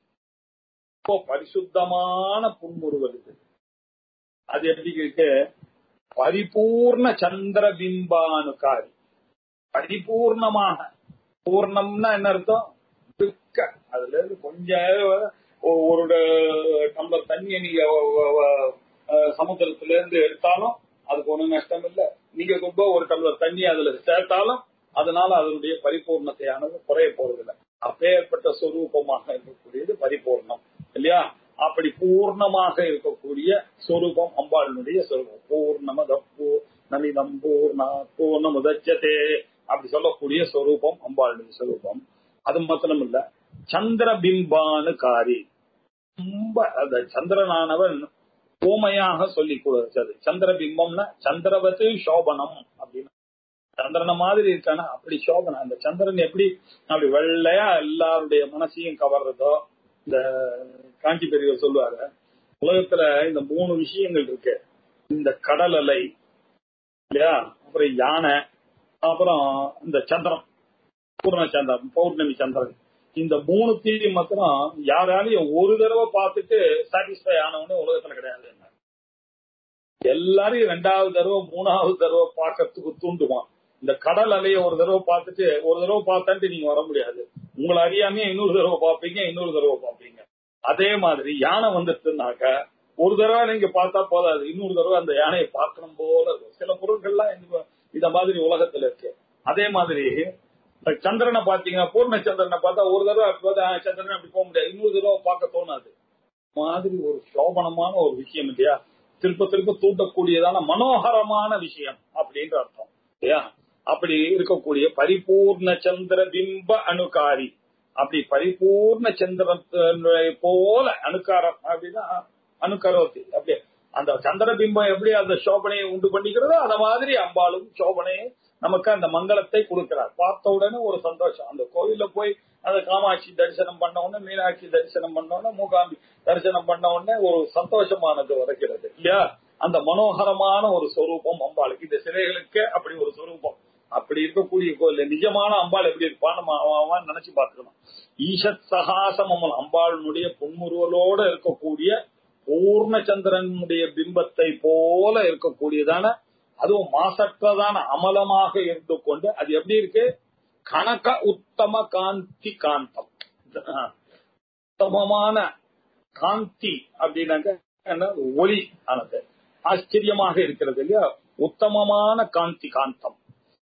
பரிசுத்தமான புன்முறுவல் இது அது எப்படி இருக்கு பரிபூர்ண சந்திர பிம்பானுக்காரி பரிபூர்ணமாக பூர்ணம்னா என்ன அர்த்தம் துக்க அதுல இருந்து கொஞ்சம் ஒரு டம்ளர் தண்ணியை நீங்க சமுத்திரத்துல இருந்து எடுத்தாலும் அதுக்கு ஒண்ணும் நஷ்டம் இல்ல நீங்க ரொம்ப ஒரு டம்ளர் தண்ணி அதுல சேர்த்தாலும் அதனால அதனுடைய பரிபூர்ணத்தையானது குறைய போறதில்லை அப்பேற்பட்ட சொரூபமாக இருக்கக்கூடியது பரிபூர்ணம் இல்லையா அப்படி பூர்ணமாக இருக்கக்கூடிய சொரூபம் அம்பாளினுடைய சொரூபம் பூர்ணமத நலிதம் பூர்ணா பூர்ணமுதச்சதே அப்படி சொல்லக்கூடிய சொரூபம் அம்பாளுடைய சொரூபம் அது மாத்திரம் இல்ல சந்திரபிம்பானு காரி ரொம்ப அந்த சந்திரனானவன் ஓமையாக சொல்லி கொடுத்தது சந்திரபிம்பம்னா சந்திரவத்து சோபனம் அப்படின்னு சந்திரன மாதிரி இருக்கானா அப்படி சோபனம் அந்த சந்திரன் எப்படி அப்படி வெள்ளையா எல்லாருடைய மனசையும் கவர்றதோ இந்த காஞ்சி பெரியவர் சொல்லுவாரு உலகத்துல இந்த மூணு விஷயங்கள் இருக்கு இந்த கடல் அலை இல்லையா அப்புறம் யானை அப்புறம் இந்த சந்திரன் பூர்ண சந்திரன் பௌர்ணமி சந்திரன் இந்த மூணுத்தையும் மாத்திரம் யாராலையும் ஒரு தடவை பார்த்துட்டு சாட்டிஸ்ஃபை ஆனவனு உலகத்துல கிடையாது எல்லாரையும் ரெண்டாவது தடவை மூணாவது தடவை பார்க்கறதுக்கு தூண்டுவான் இந்த கடல் அலைய ஒரு தடவை பார்த்துட்டு ஒரு தடவை பார்த்தான்ட்டு நீங்க வர முடியாது உங்களை அறியாமையே இன்னொரு தடவை பார்ப்பீங்க இன்னொரு தடவை பார்ப்பீங்க அதே மாதிரி யானை வந்துட்டுனாக்க ஒரு தடவை நீங்க பார்த்தா போதாது இன்னொரு தடவை அந்த யானையை பார்க்கணும் போல இருக்கும் சில பொருட்கள்லாம் இந்த இந்த மாதிரி உலகத்துல இருக்கு அதே மாதிரி இந்த சந்திரனை பாத்தீங்கன்னா பூர்ண சந்திரனை பார்த்தா ஒரு தடவை அப்படி பார்த்தா, ஆ, சந்திரன் அப்படி போக முடியாது இன்னொரு தடவை பார்க்க தோணாது மாதிரி ஒரு சோபனமான ஒரு விஷயம் இல்லையா திருப்ப திருப்ப தூண்டக்கூடியதான மனோகரமான விஷயம் அப்படின்ற அர்த்தம் இல்லையா அப்படி இருக்கக்கூடிய பரிபூர்ண சந்திர பிம்ப அணுகாரி அப்படி பரிபூர்ண சந்திரத்தை போல அணுக்காரம் அப்படின்னா அணுக்கரோத்தி அப்படி அந்த சந்திர பிம்பம் எப்படி அந்த சோபனையை உண்டு பண்ணிக்கிறதோ அந்த மாதிரி அம்பாளும் சோபனையை நமக்கு அந்த மங்களத்தை கொடுக்கிறார் பார்த்த உடனே ஒரு சந்தோஷம் அந்த கோவில்ல போய் அந்த காமாட்சி தரிசனம் பண்ண உடனே மீனாட்சி தரிசனம் பண்ண உடனே மூகாம்பி தரிசனம் பண்ண உடனே ஒரு சந்தோஷமானது வருகிறது இல்லையா அந்த மனோகரமான ஒரு சொரூபம் அம்பாளுக்கு இந்த சிலைகளுக்கு அப்படி ஒரு சொரூபம் அப்படி இருக்கக்கூடிய கோயில் நிஜமான அம்பாள் எப்படி இருப்பான்னு நம்ம அவன் அவன் நினைச்சு பார்க்கணும் ஈஷத் சகாசமம் அம்பாளுடைய புன்முறுவலோட இருக்கக்கூடிய பூர்ணச்சந்திரனுடைய பிம்பத்தை போல இருக்கக்கூடியதான அதுவும் மாசற்றதான அமலமாக இருந்து கொண்டு அது எப்படி இருக்கு கனக உத்தம காந்தி காந்தம் உத்தமமான காந்தி அப்படின்னாக்க என்ன? ஒளி ஆனது ஆச்சரியமாக இருக்கிறது இல்லையா உத்தமமான காந்தி காந்தம்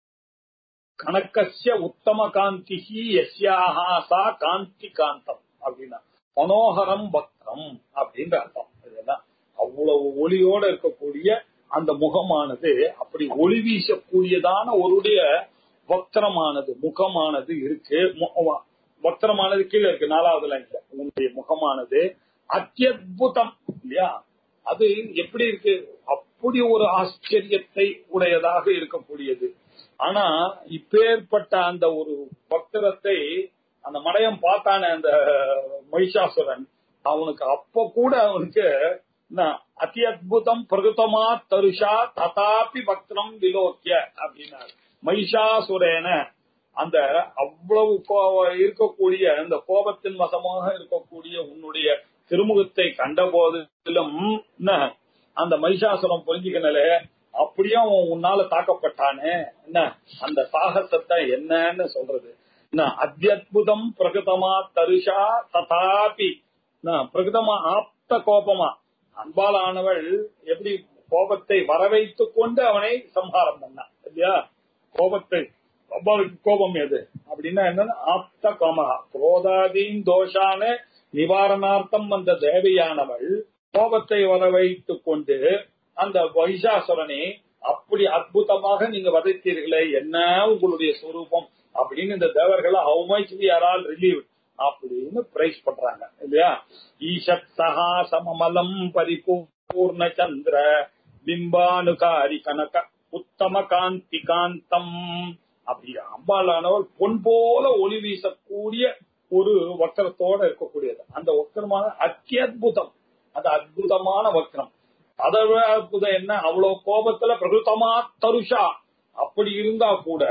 கணக்கசிய உத்தம காந்தி எஸ்யாஹா சா காந்தி காந்தம் அப்படின்னா மனோகரம் பக்தம் அப்படின்ற அர்த்தம் இதெல்லாம் அவ்வளவு ஒளியோட இருக்கக்கூடிய அந்த முகமானது அப்படி ஒளி வீசக்கூடியதான ஒருடைய வக்ரமானது முகமானது இருக்கு மு- வக்ரமானது கீழே இருக்கு நாலாவது லைன்ல உன்னுடைய முகமானது அத்தியுதம் இல்லையா அது எப்படி இருக்கு அப்படி ஒரு ஆச்சரியத்தை உடையதாக இருக்கக்கூடியது ஆனா இப்பேற்பட்ட அந்த ஒரு பக்தரத்தை அந்த மடையம் பார்த்தானே அந்த மகிஷாசுரன் அவனுக்கு அப்ப கூட அவனுக்கு என்ன, அதி அத்புதம் பிரகுதமா தருஷா ததாபி பக்தம் விலோக்கிய அப்படின்னாரு மகிஷாசுரேன அந்த அவ்வளவு கோ- இருக்கக்கூடிய அந்த கோபத்தின் வசமாக இருக்கக்கூடிய உன்னுடைய திருமுகத்தை கண்ட போதிலும் என்ன, அந்த மகிஷாசுரம் புரிஞ்சுக்கனால அப்படியே அவன் உன்னால தாக்கப்பட்டானே என்ன அந்த சாகசத்தை என்னன்னு சொல்றது என்ன அத்தியுதம் பிரகிருதமா தருஷா ததாபி என்ன, பிரகிருதமா ஆப்த கோபமா அன்பாலானவள் எப்படி கோபத்தை வரவைத்துக் கொண்டு அவனை சம்ஹாரம் பண்ணான் இல்லையா கோபத்தை அம்பாளுக்கு கோபம் எது அப்படின்னா என்னன்னா ஆப்த கோமகா குரோதாதீன் தோஷான நிவாரணார்த்தம் அந்த தேவியானவள் கோபத்தை வரவைத்துக் கொண்டு அந்த வைசாசுரனை அப்படி அற்புதமாக நீங்க வதைத்தீர்களே என்ன உங்களுடைய சொரூபம் அப்படின்னு இந்த தேவர்களை how much we are all relieve அப்படின்னு பிரைஸ் பண்றாங்க இல்லையா ஈஷத் சகா சமமலம் பரிபூர்ண சந்திர பிம்பானுகாரி கனக உத்தம காந்தி காந்தம் அப்படி அம்பாளானவர் பொன் போல ஒளி வீசக்கூடிய ஒரு வக்கரத்தோட இருக்கக்கூடியது அந்த வக்கரமான அத்தியுதம் அந்த அற்புதமான வக்கரம் அதை விட அற்புதம் என்ன அவ்வளவு கோபத்துல பிரகுத்தமா தருஷா அப்படி இருந்தா கூட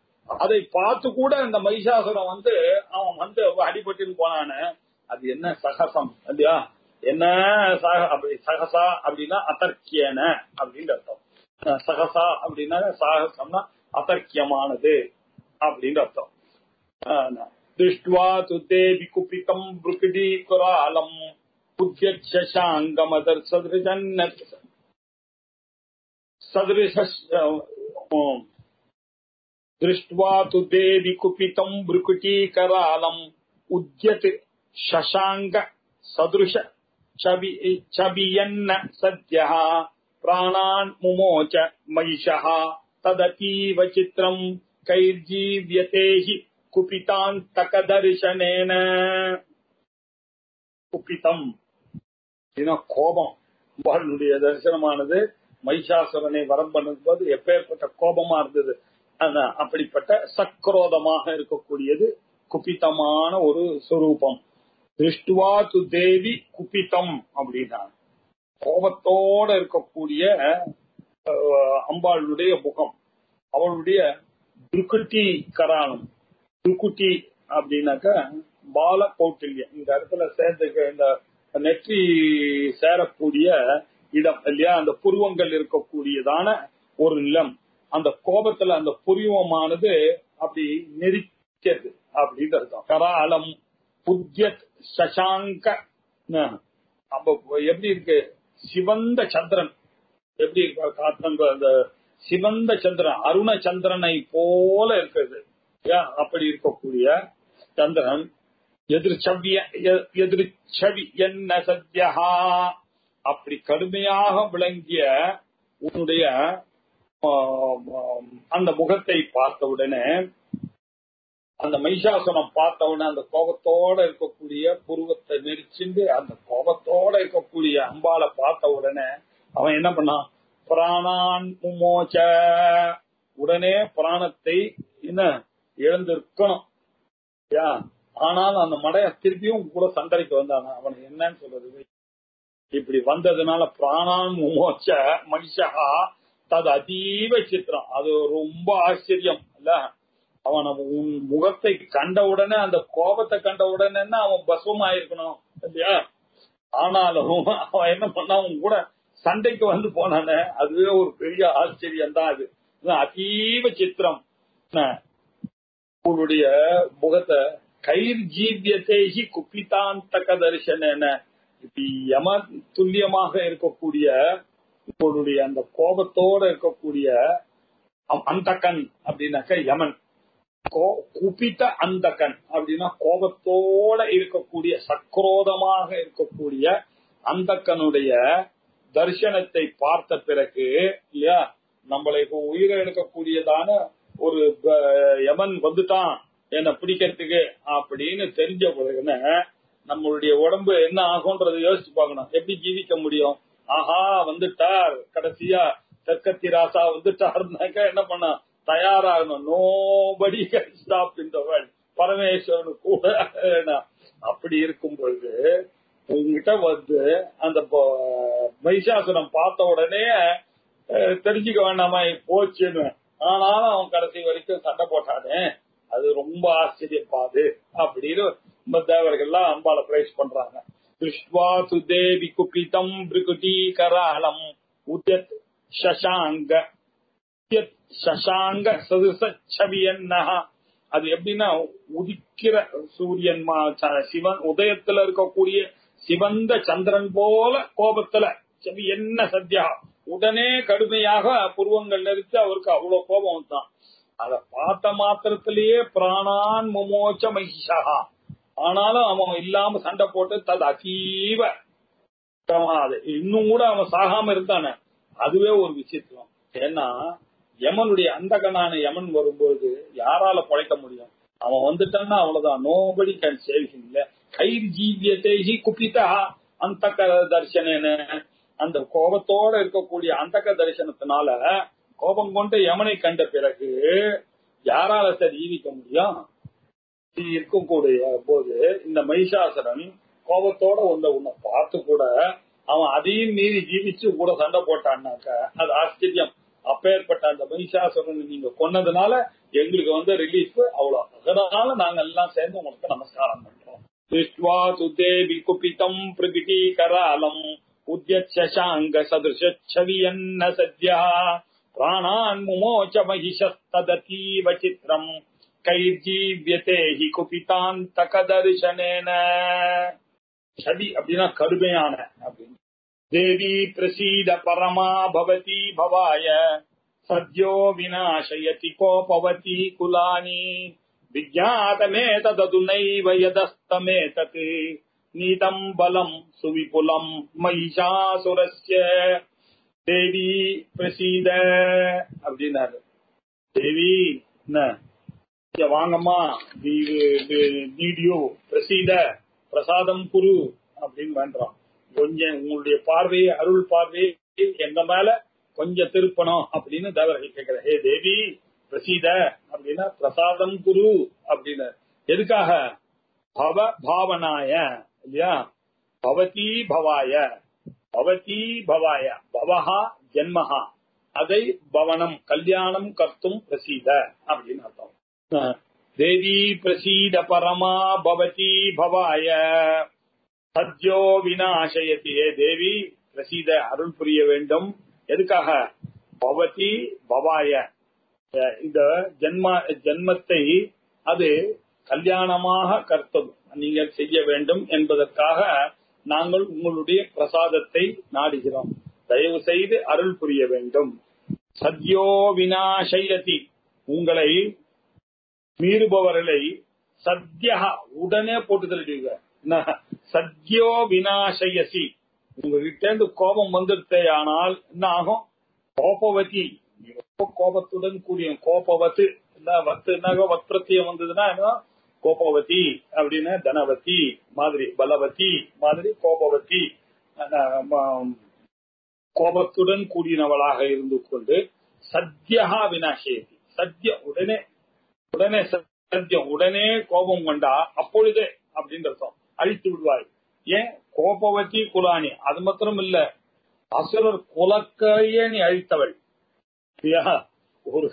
அதை பார்த்து கூட இந்த மகிஷாசுரம் வந்து அவன் வந்து அடிபட்டு போனானே அது என்ன சகசம் இல்லையா என்ன சக அப்படி சகசா அப்படின்னா அத்தர்க்கியன அப்படின்னு அர்த்தம் அஹ் சகசா அப்படின்னா சாகசம்னா அத்தர்க்கியமானது அப்படின்னு அர்த்தம் அஹ் திருஷ்டுவா துதேவி குபிதம் புருகிடி குராலம் உத்யக்ஷாங்கமதர் சதுரஜன்ன சதுரிஷ दृष्ट्वा तु देवि कुपितम् भ्रुकुटीकरालम् उद्यत् शशाङ्ग सदृश चवि- चवियन्न सद्यः प्राणान् मुमोच महिषः तदतीव चित्रम् कैर्जीव्यते हि कुपितान्तकदर्शनेन குப்பித்தம் அப்படின்னா கோபம் அம்பாளுடைய தரிசனமானது மைஷாசுரனை வரம் பண்ணும்போது எப்பேற்பட்ட கோபமா இருந்தது ஆனா, அப்படிப்பட்ட சக்ரோதமாக இருக்கக்கூடியது குபிதமான ஒரு சொரூபம் திருஷ்டுவா து தேவி குபிதம் அப்படின்னா கோபத்தோட இருக்கக்கூடிய அஹ், அம்பாளுடைய முகம் அவளுடைய துருக்குட்டி கரானம் துருக்குட்டி அப்படின்னாக்க பால கௌட்டில்யம் இந்த இடத்துல சேர்ந்து இந்த நெற்றி சேரக்கூடிய இடம் இல்லையா அந்த புருவங்கள் இருக்கக்கூடியதான ஒரு நிலம் அந்த கோபத்துல அந்த புருவமானது அப்படி நெரிக்கிறது அப்படின்னு அர்த்தம் கராலம் புத்யத் சசாங்க அஹ், அப்ப எப்படி இருக்கு சிவந்த சந்திரன் எப்படி இருக்கு காத்தங்க அந்த சிவந்த சந்திரன் அருண சந்திரனை போல இருக்கிறது ஏன் அப்படி இருக்கக்கூடிய சந்திரன் எதிர்ச்சவிய எ- எதிர்ச்சவி என்ன சத்யா அப்படி கடுமையாக விளங்கிய உன்னுடைய ஆம், ஆம், அந்த முகத்தை பார்த்த உடனே அந்த மைஷாசனம் பார்த்த உடனே அந்த கோபத்தோட இருக்கக்கூடிய புருவத்தை நெரிச்சுண்டு அந்த கோபத்தோட இருக்கக்கூடிய அம்பாளை பார்த்த உடனே அவன் என்ன பண்ணான் பிராணான் முமோச்ச உடனே பிராணத்தை என்ன இழந்திருக்கணும் யா ஆனாலும் அந்த மடைய திருப்பியும் கூட சண்டைக்கு வந்தான அவன் என்னன்னு சொல்றது இப்படி வந்ததுனால பிராணான் முமோச்ச மனுஷா தது அதீவ சித்திரம் அது ரொம்ப ஆச்சரியம் இல்ல அவன் நம்ம உன் முகத்தை கண்ட உடனே அந்த கோபத்தை கண்ட உடனே அவன் பஸ்வம் ஆயிருக்கணும் இல்லையா ஆனாலும் அவன் என்ன பண்ணான் அவன் கூட சண்டைக்கு வந்து போனானே அதுவே ஒரு பெரிய ஆச்சரியம் தான் அது இது அதீவ சித்திரம் என்ன? உன்னுடைய முகத்தை கயிர் ஜீவியத்தை குப்பித்தாந்தக தரிசன இப்படி யம துல்லியமாக இருக்கக்கூடிய உன்னுடைய அந்த கோபத்தோட இருக்கக்கூடிய அ- அந்தகன் அப்படின்னாக்க யமன் கோ- குபித்த அந்தகன் அப்படின்னா கோபத்தோட இருக்கக்கூடிய சக்ரோதமாக இருக்கக்கூடிய அந்தக்கனுடைய தரிசனத்தை பார்த்த பிறகு இல்லையா நம்மளை இப்போ உயிரை எடுக்கக்கூடியதான ஒரு ப- யமன் வந்துட்டான் என்ன பிடிக்கிறதுக்கு அப்படின்னு தெரிஞ்ச பிறகுன்னு நம்மளுடைய உடம்பு என்ன ஆகும்ன்றதை யோசிச்சு பார்க்கணும் எப்படி ஜீவிக்க முடியும் ஆஹா வந்துட்டார் கடைசியா தெற்கத்தி ராசா வந்துட்டாருனாக்க என்ன பண்ண தயாராகணும் நோபடி ஸ்டாப் இந்த வேர்ல்ட் பரமேஸ்வரன் கூட என்ன, அப்படி இருக்கும் பொழுது உங்ககிட்ட வந்து அந்த ப- மைஷாசுரம் பார்த்த உடனே அஹ், தெரிஞ்சுக்க வேண்டாமா போச்சுன்னு ஆனாலும் அவன் கடைசி வரைக்கும் சண்டை போட்டானே அது ரொம்ப ஆச்சரியப்பாது அப்படின்னு நம்ம தேவர்கள்லாம் அம்பால பிரைஸ் பண்றாங்க திருஷ்வா சுதேவி குபிதம் பிருகுட்டி கராலம் உத்யத் சசாங்க உத்யத் சசாங்க சதுசவியன்னா அது எப்படின்னா உதிக்கிற சூரியன் மா- ச- சிவன் உதயத்துல இருக்கக்கூடிய சிவந்த சந்திரன் போல கோபத்துல செவி என்ன சத்யா உடனே கடுமையாக புருவங்கள் நெரிச்சு அவருக்கு அவ்வளவு கோபம் வந்தான் அத பார்த்த மாத்திரத்திலேயே பிராணான் முமோச்ச மகிஷா ஆனாலும் அவன் இல்லாம சண்டை போட்டு தது அதீவ பிரமாதம். இன்னும் கூட அவன் சாகாம இருந்தானே அதுவே ஒரு விசித்திரம் ஏன்னா யமனுடைய அந்தகனான யமன் வரும்போது யாரால பழைக்க முடியும் அவன் வந்துட்டான்னா அவ்வளவுதான் நோபடி கேன் சேவ் இல்ல கயிர் ஜீவியத்தை குப்பித்தா அந்தக தரிசனேன அந்த கோபத்தோட இருக்கக்கூடிய அந்தக தரிசனத்தினால கோபம் கொண்டு யமனை கண்ட பிறகு யாரால சார் ஜீவிக்க முடியும் இப்படி இருக்கக்கூடிய போது இந்த மைஷாசுரன் கோபத்தோட வந்த உன்னை பார்த்து கூட அவன் அதையும் மீறி ஜீவிச்சு கூட சண்டை போட்டான்னாக்க அது ஆச்சரியம் அப்பேற்பட்ட அந்த மைஷாசுரன் நீங்க கொன்னதுனால எங்களுக்கு வந்து ரிலீஃப் அவ்வளவு அதனால நாங்க எல்லாம் சேர்ந்து உங்களுக்கு நமஸ்காரம் பண்றோம் திருஷ்வா சுதேவி குபிதம் பிரகிட்டி கராலம் உத்யத் சசாங்க சதுஷவியன்ன சத்யா பிராணான் முமோச்ச மகிஷஸ்ததீவ சித்திரம் கைர்ஜீவியதே ஹி குபிதாந்தக தரிசனேன சதி அப்படின்னா கடுமையான அப்படின்னு தேவி பிரசீத பரமா பவதி பவாய சத்யோ விநாசயதி கோபவதி குலானி விஜாதமே தததுனைவ யதஸ்தமேதத் நீதம் பலம் சுவிபுலம் மகிஷாசுரஸ்ய தேவி பிரசீத அப்படின்னாரு தேவி என்ன இங்க வாங்கம்மா நீடியோ பிரசீத பிரசாதம் குரு அப்படின்னு வேண்டாம் கொஞ்சம் உங்களுடைய பார்வையை அருள் பார்வையை எங்க மேல கொஞ்சம் திருப்பணும் அப்படின்னு தேவர்கள் கேட்கிற ஹே தேவி பிரசீத அப்படின்னா பிரசாதம் குரு அப்படின்னு எதுக்காக பவ பாவனாய இல்லையா பவதி பவாய பவதி பவாய பவஹா ஜென்மஹா அதை பவனம் கல்யாணம் கர்த்தும் பிரசீத அப்படின்னு அர்த்தம் அஹ், தேவி பிரசீத பரமா பவதி பவாய சத்யோ விநாசயதி ஏ தேவி பிரசீத அருள் புரிய வேண்டும் எதுக்காக பவதி பவாய அஹ் இந்த ஜென்ம ஜென்மத்தை அது கல்யாணமாக கர்த்தம் நீங்கள் செய்ய வேண்டும் என்பதற்காக நாங்கள் உங்களுடைய பிரசாதத்தை நாடுகிறோம் தயவு செய்து அருள் புரிய வேண்டும் சத்யோ விநாசயதி உங்களை மீறுபவர்களை சத்யா உடனே போட்டு தள்ளிடுவீங்க என்ன? சத்யோ விநாசயசி உங்ககிட்ட இருந்து கோபம் வந்துடுத்தே ஆனால் என்ன ஆகும் கோபவதி நீ ரொம்ப கோபத்துடன் கூடிய கோபவத்து இல்ல வத்துனாக வத்ரத்தியம் வந்ததுன்னா என்ன? கோபவதி அப்படின்னு தனவதி மாதிரி பலவதி மாதிரி கோபவதி அஹ் ம- கோபத்துடன் கூடினவளாக இருந்து கொண்டு சத்யா வினாசயதி சத்ய உடனே உடனே சத்தியம் உடனே கோபம் கொண்டா அப்பொழுதே அப்படின்னு அர்த்தம் அழித்து விடுவாய் ஏன் கோபவதி குலானி அது மாத்திரம் இல்ல அசுரர் குலக்கையே நீ அழித்தவள் சரியா? ஒரு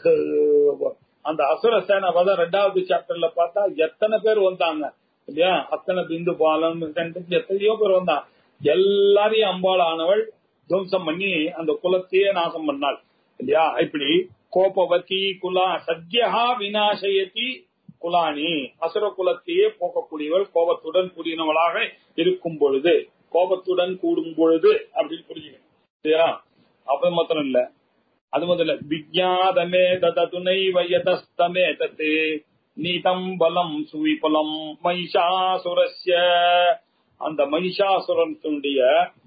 அந்த அசுர சேனை வதம் ரெண்டாவது சாப்டர்ல பார்த்தா எத்தனை பேர் வந்தாங்க இல்லையா அத்தனை பிந்து பாலம் ரெண்டு எத்தனையோ பேர் வந்தாங்க எல்லாரையும் அம்பாள் ஆனவள் துவம்சம் பண்ணி அந்த குலத்தையே நாசம் பண்ணாள் இல்லையா இப்படி கோபவதி குலா சத்யா விநாசயதி குலானி அசுர குலத்தையே போக்கக்கூடியவள் கோபத்துடன் கூடினவளாக இருக்கும் பொழுது கோபத்துடன் கூடும் பொழுது அப்படின்னு புரிஞ்சுக்கணும் சரியா அப்ப மாத்திரம் இல்ல அது முதல்ல விஜயாதமே தததுனை வயதஸ்தமே தத்து நீதம் பலம் சுவிபலம் மைஷாசுரஸ்ய அந்த மைஷாசுரனுடைய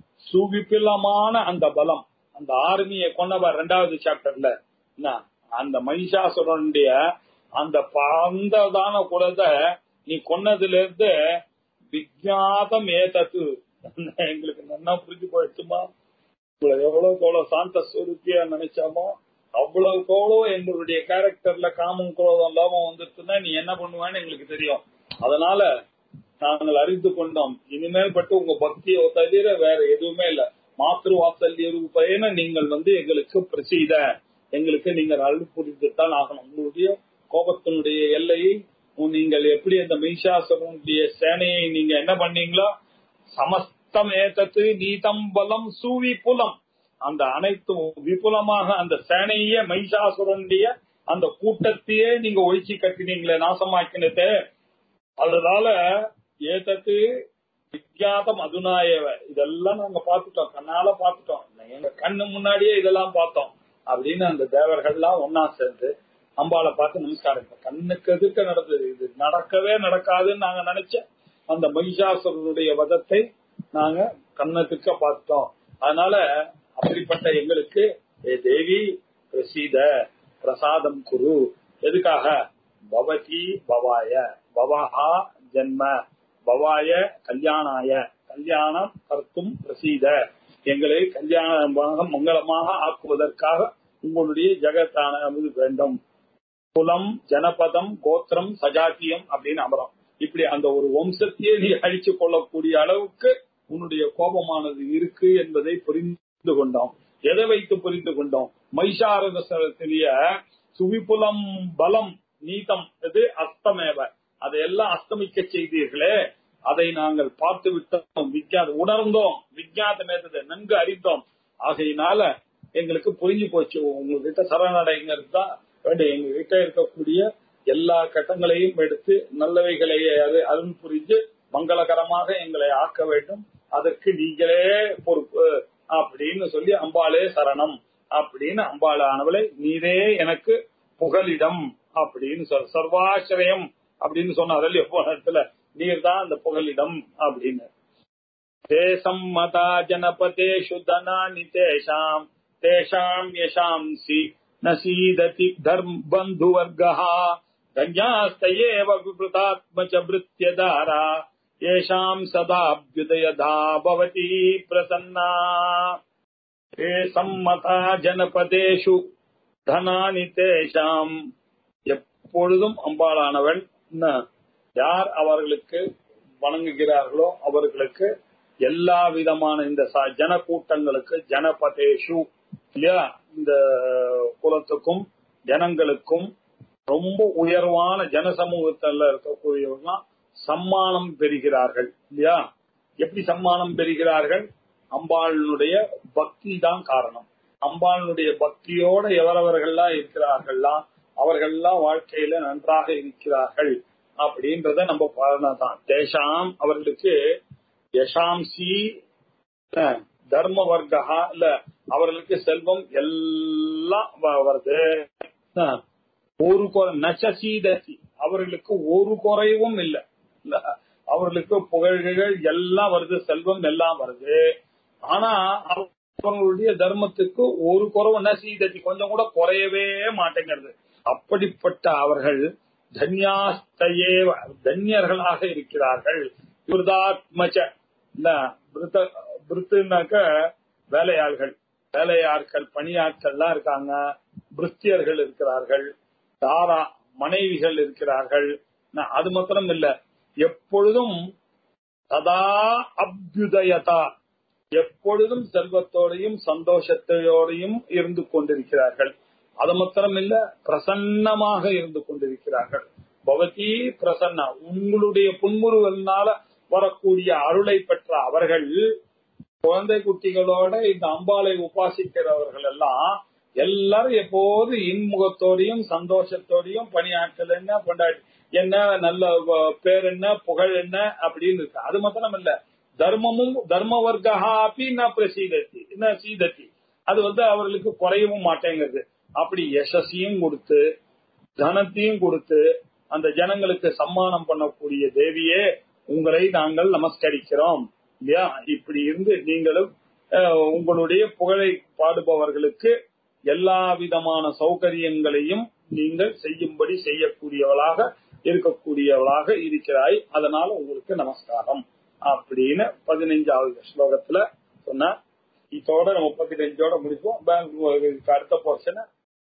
சுவிபிலமான அந்த பலம் அந்த ஆர்மியை கொண்டவர் ரெண்டாவது சாப்டர்ல என்ன அந்த மைஷாசுரனுடைய அந்த பந்ததான குலத்தை நீ கொன்னதுல இருந்து விஜயாதம் ஏதத்து எங்களுக்கு நல்லா புரிஞ்சு போயிடுச்சுமா உங்களை எவ்வளவுக்கு எவ்வளவு சாந்த சுருத்தியா நினைச்சாமோ அவ்வளவுக்கு எவ்வளவு எங்களுடைய கேரக்டர்ல காமம் குரோதம் லாபம் வந்துருச்சுன்னா நீ என்ன பண்ணுவேன்னு எங்களுக்கு தெரியும் அதனால நாங்கள் அறிந்து கொண்டோம் இனிமேல் பட்டு உங்க பக்தியை தவிர வேற எதுவுமே இல்ல மாத்திரு வாத்சல்ய ரூபேன நீங்கள் வந்து எங்களுக்கு பிரசீத எங்களுக்கு நீங்கள் அருள் புரிந்துத்தான் ஆகணும் உங்களுடைய கோபத்தினுடைய எல்லையை நீங்கள் எப்படி அந்த மைஷாசுரனுடைய சேனையை நீங்க என்ன பண்ணீங்களோ சமஸ்தம் ஏதத்து நீதம் பலம் சூவி புலம் அந்த அனைத்து விபுலமாக அந்த சேனையே மைஷாசுரனுடைய அந்த கூட்டத்தையே நீங்க ஒழிச்சு கட்டினீங்களே நாசமாக்கினதே அதனால ஏதத்து வித்யாதம் அதுனாயவ இதெல்லாம் நாங்க பார்த்துட்டோம் கண்ணால பார்த்துட்டோம் எங்க கண்ணு முன்னாடியே இதெல்லாம் பார்த்தோம் அப்படின்னு அந்த தேவர்கள்லாம் ஒன்னா சேர்ந்து அம்பாளை பார்த்து நமஸ்காரம் பண்ணோம். கண்ணுக்கு எதிர்க்க நடந்தது இது நடக்கவே நடக்காதுன்னு நாங்க நினைச்ச அந்த மகிஷாசுரனுடைய வதத்தை நாங்க கண்ணத்துக்க பார்த்தோம் அதனால அப்படிப்பட்ட எங்களுக்கு ஏ தேவி பிரசீத பிரசாதம் குரு எதுக்காக பவதி பவாய பவஹா ஜென்ம பவாய கல்யாணாய கல்யாணம் கர்த்தும் பிரசீத எங்களை கல்யாணமாக மங்களமாக ஆக்குவதற்காக உங்களுடைய ஜெகத்தான வேண்டும் குலம் ஜனபதம் கோத்திரம் சஜாத்தியம் அப்படின்னு அமரம் இப்படி அந்த ஒரு வம்சத்தையே நீ அழிச்சு கொள்ளக்கூடிய அளவுக்கு உன்னுடைய கோபமானது இருக்கு என்பதை புரிந்து கொண்டோம் எதை வைத்து புரிந்து கொண்டோம் மைஷாரதத்திலேய சுவிபுலம் பலம் நீதம் இது அஸ்தமேவ அதையெல்லாம் அஸ்தமிக்க செய்தீர்களே அதை நாங்கள் பார்த்து விட்டோம் விஜயாத உணர்ந்தோம் விஜயாதமேதத்தை நன்கு அறிந்தோம் ஆகையினால எங்களுக்கு புரிஞ்சு போச்சு உங்ககிட்ட சரணடைங்கிறது தான் வேண்டும் எங்க கிட்ட இருக்கக்கூடிய எல்லா கட்டங்களையும் எடுத்து நல்லவைகளை அது அருள் புரிஞ்சு மங்களகரமாக எங்களை ஆக்க வேண்டும் அதற்கு நீங்களே பொறுப்பு அப்படின்னு சொல்லி அம்பாளே சரணம் அப்படின்னு அம்பாளானவளை நீரே எனக்கு புகலிடம் அப்படின்னு சொல் சர்வாசிரயம் அப்படின்னு சொன்னார் இல்லையா போன இடத்துல நீர் தான் அந்த புகலிடம் அப்படின்னு தேசம் மதா ஜனபதேஷு தனானி தேஷாம் தேஷாம் யசாம்சி நசீததி தர்ம பந்துவர்கः धन्यास्तयेव विवृतात्म च वृत्यधारा येषाम् सदाभ्युदयधा भवति प्रसन्ना ते सम्मता ஜனபதேஷு தனானி தேஷாம் எப்பொழுதும் அம்பாளானவன் என்ன, யார் அவர்களுக்கு வணங்குகிறார்களோ அவர்களுக்கு எல்லா விதமான இந்த ச- ஜன கூட்டங்களுக்கு ஜனபதேஷு இல்லையா இந்த குலத்துக்கும் ஜனங்களுக்கும் ரொம்ப உயர்வான ஜனசமூகத்துல இருக்கக்கூடியவர்கள்லாம் சம்மானம் பெறுகிறார்கள் இல்லையா எப்படி சம்மானம் பெறுகிறார்கள் அம்பாளுடைய பக்தி தான் காரணம் அம்பாளுடைய பக்தியோட எவரவர்கள்லாம் இருக்கிறார்கள்லாம் அவர்கள்லாம் வாழ்க்கையில நன்றாக இருக்கிறார்கள் அப்படின்றத நம்ம தான் தேசாம் அவர்களுக்கு யசாம்சி அஹ், தர்ம வர்க்கா இல்ல அவர்களுக்கு செல்வம் எல்லாம் வ- வருது அஹ், ஒரு குறை நசசீதசி அவர்களுக்கு ஒரு குறைவும் இல்லை இல்ல, அவர்களுக்கு புகழ்கள் எல்லாம் வருது செல்வம் எல்லாம் வருது ஆனா அவர்களுடைய தர்மத்துக்கு ஒரு குறவு நசீதத்தி கொஞ்சம் கூட குறையவே மாட்டேங்கிறது அப்படிப்பட்ட அவர்கள் தன்யாஸ்தயே தன்யர்களாக இருக்கிறார்கள் விருதாத்மச்ச இல்ல பிருத்த- பிருத்துனாக்க வேலையாள்கள் வேலையாட்கள் பணியாட்கள்லாம் இருக்காங்க பிருத்தியர்கள் இருக்கிறார்கள் தாரா மனைவிகள் இருக்கிறார்கள் ந- அது மாத்திரம் இல்ல எப்பொழுதும் சதா அபியுதயதா எப்பொழுதும் செல்வத்தோடையும் சந்தோஷத்தோடையும் இருந்து கொண்டிருக்கிறார்கள் அது மாத்திரம் இல்ல பிரசன்னமாக இருந்து கொண்டிருக்கிறார்கள் பவதி பிரசன்னா உங்களுடைய புன்முறுவல்னால வரக்கூடிய அருளை பெற்ற அவர்கள் குழந்தை குட்டிகளோட இந்த அம்பாளை உபாசிக்கிறவர்கள் எல்லாம் எல்லாரும் எப்போது இன்முகத்தோடையும் சந்தோஷத்தோடையும் பணியாற்றல் என்ன கொண்டாடி என்ன நல்ல வ- பேர் என்ன புகழ் என்ன அப்படின்னு இருக்கு அது மாத்திரம் இல்ல தர்மமும் தர்ம வர்க்கா அப்படி ந பிரசீதத்தி ந சீதத்தி அது வந்து அவர்களுக்கு குறையவும் மாட்டேங்கிறது அப்படி யசஸையும் கொடுத்து தனத்தையும் கொடுத்து அந்த ஜனங்களுக்கு சம்மானம் பண்ணக்கூடிய தேவியே உங்களை நாங்கள் நமஸ்கரிக்கிறோம் இல்லையா இப்படி இருந்து நீங்களும் அஹ், உங்களுடைய புகழை பாடுபவர்களுக்கு எல்லா விதமான சௌகரியங்களையும் நீங்கள் செய்யும்படி செய்யக்கூடியவளாக இருக்கக்கூடியவளாக இருக்கிறாய் அதனால உங்களுக்கு நமஸ்காரம் அப்படின்னு பதினைஞ்சாவது ஸ்லோகத்துல சொன்ன இதோட நம்ம பதினஞ்சோட முடிப்போம் ப- இதுக்கு அடுத்த போர்ஷனை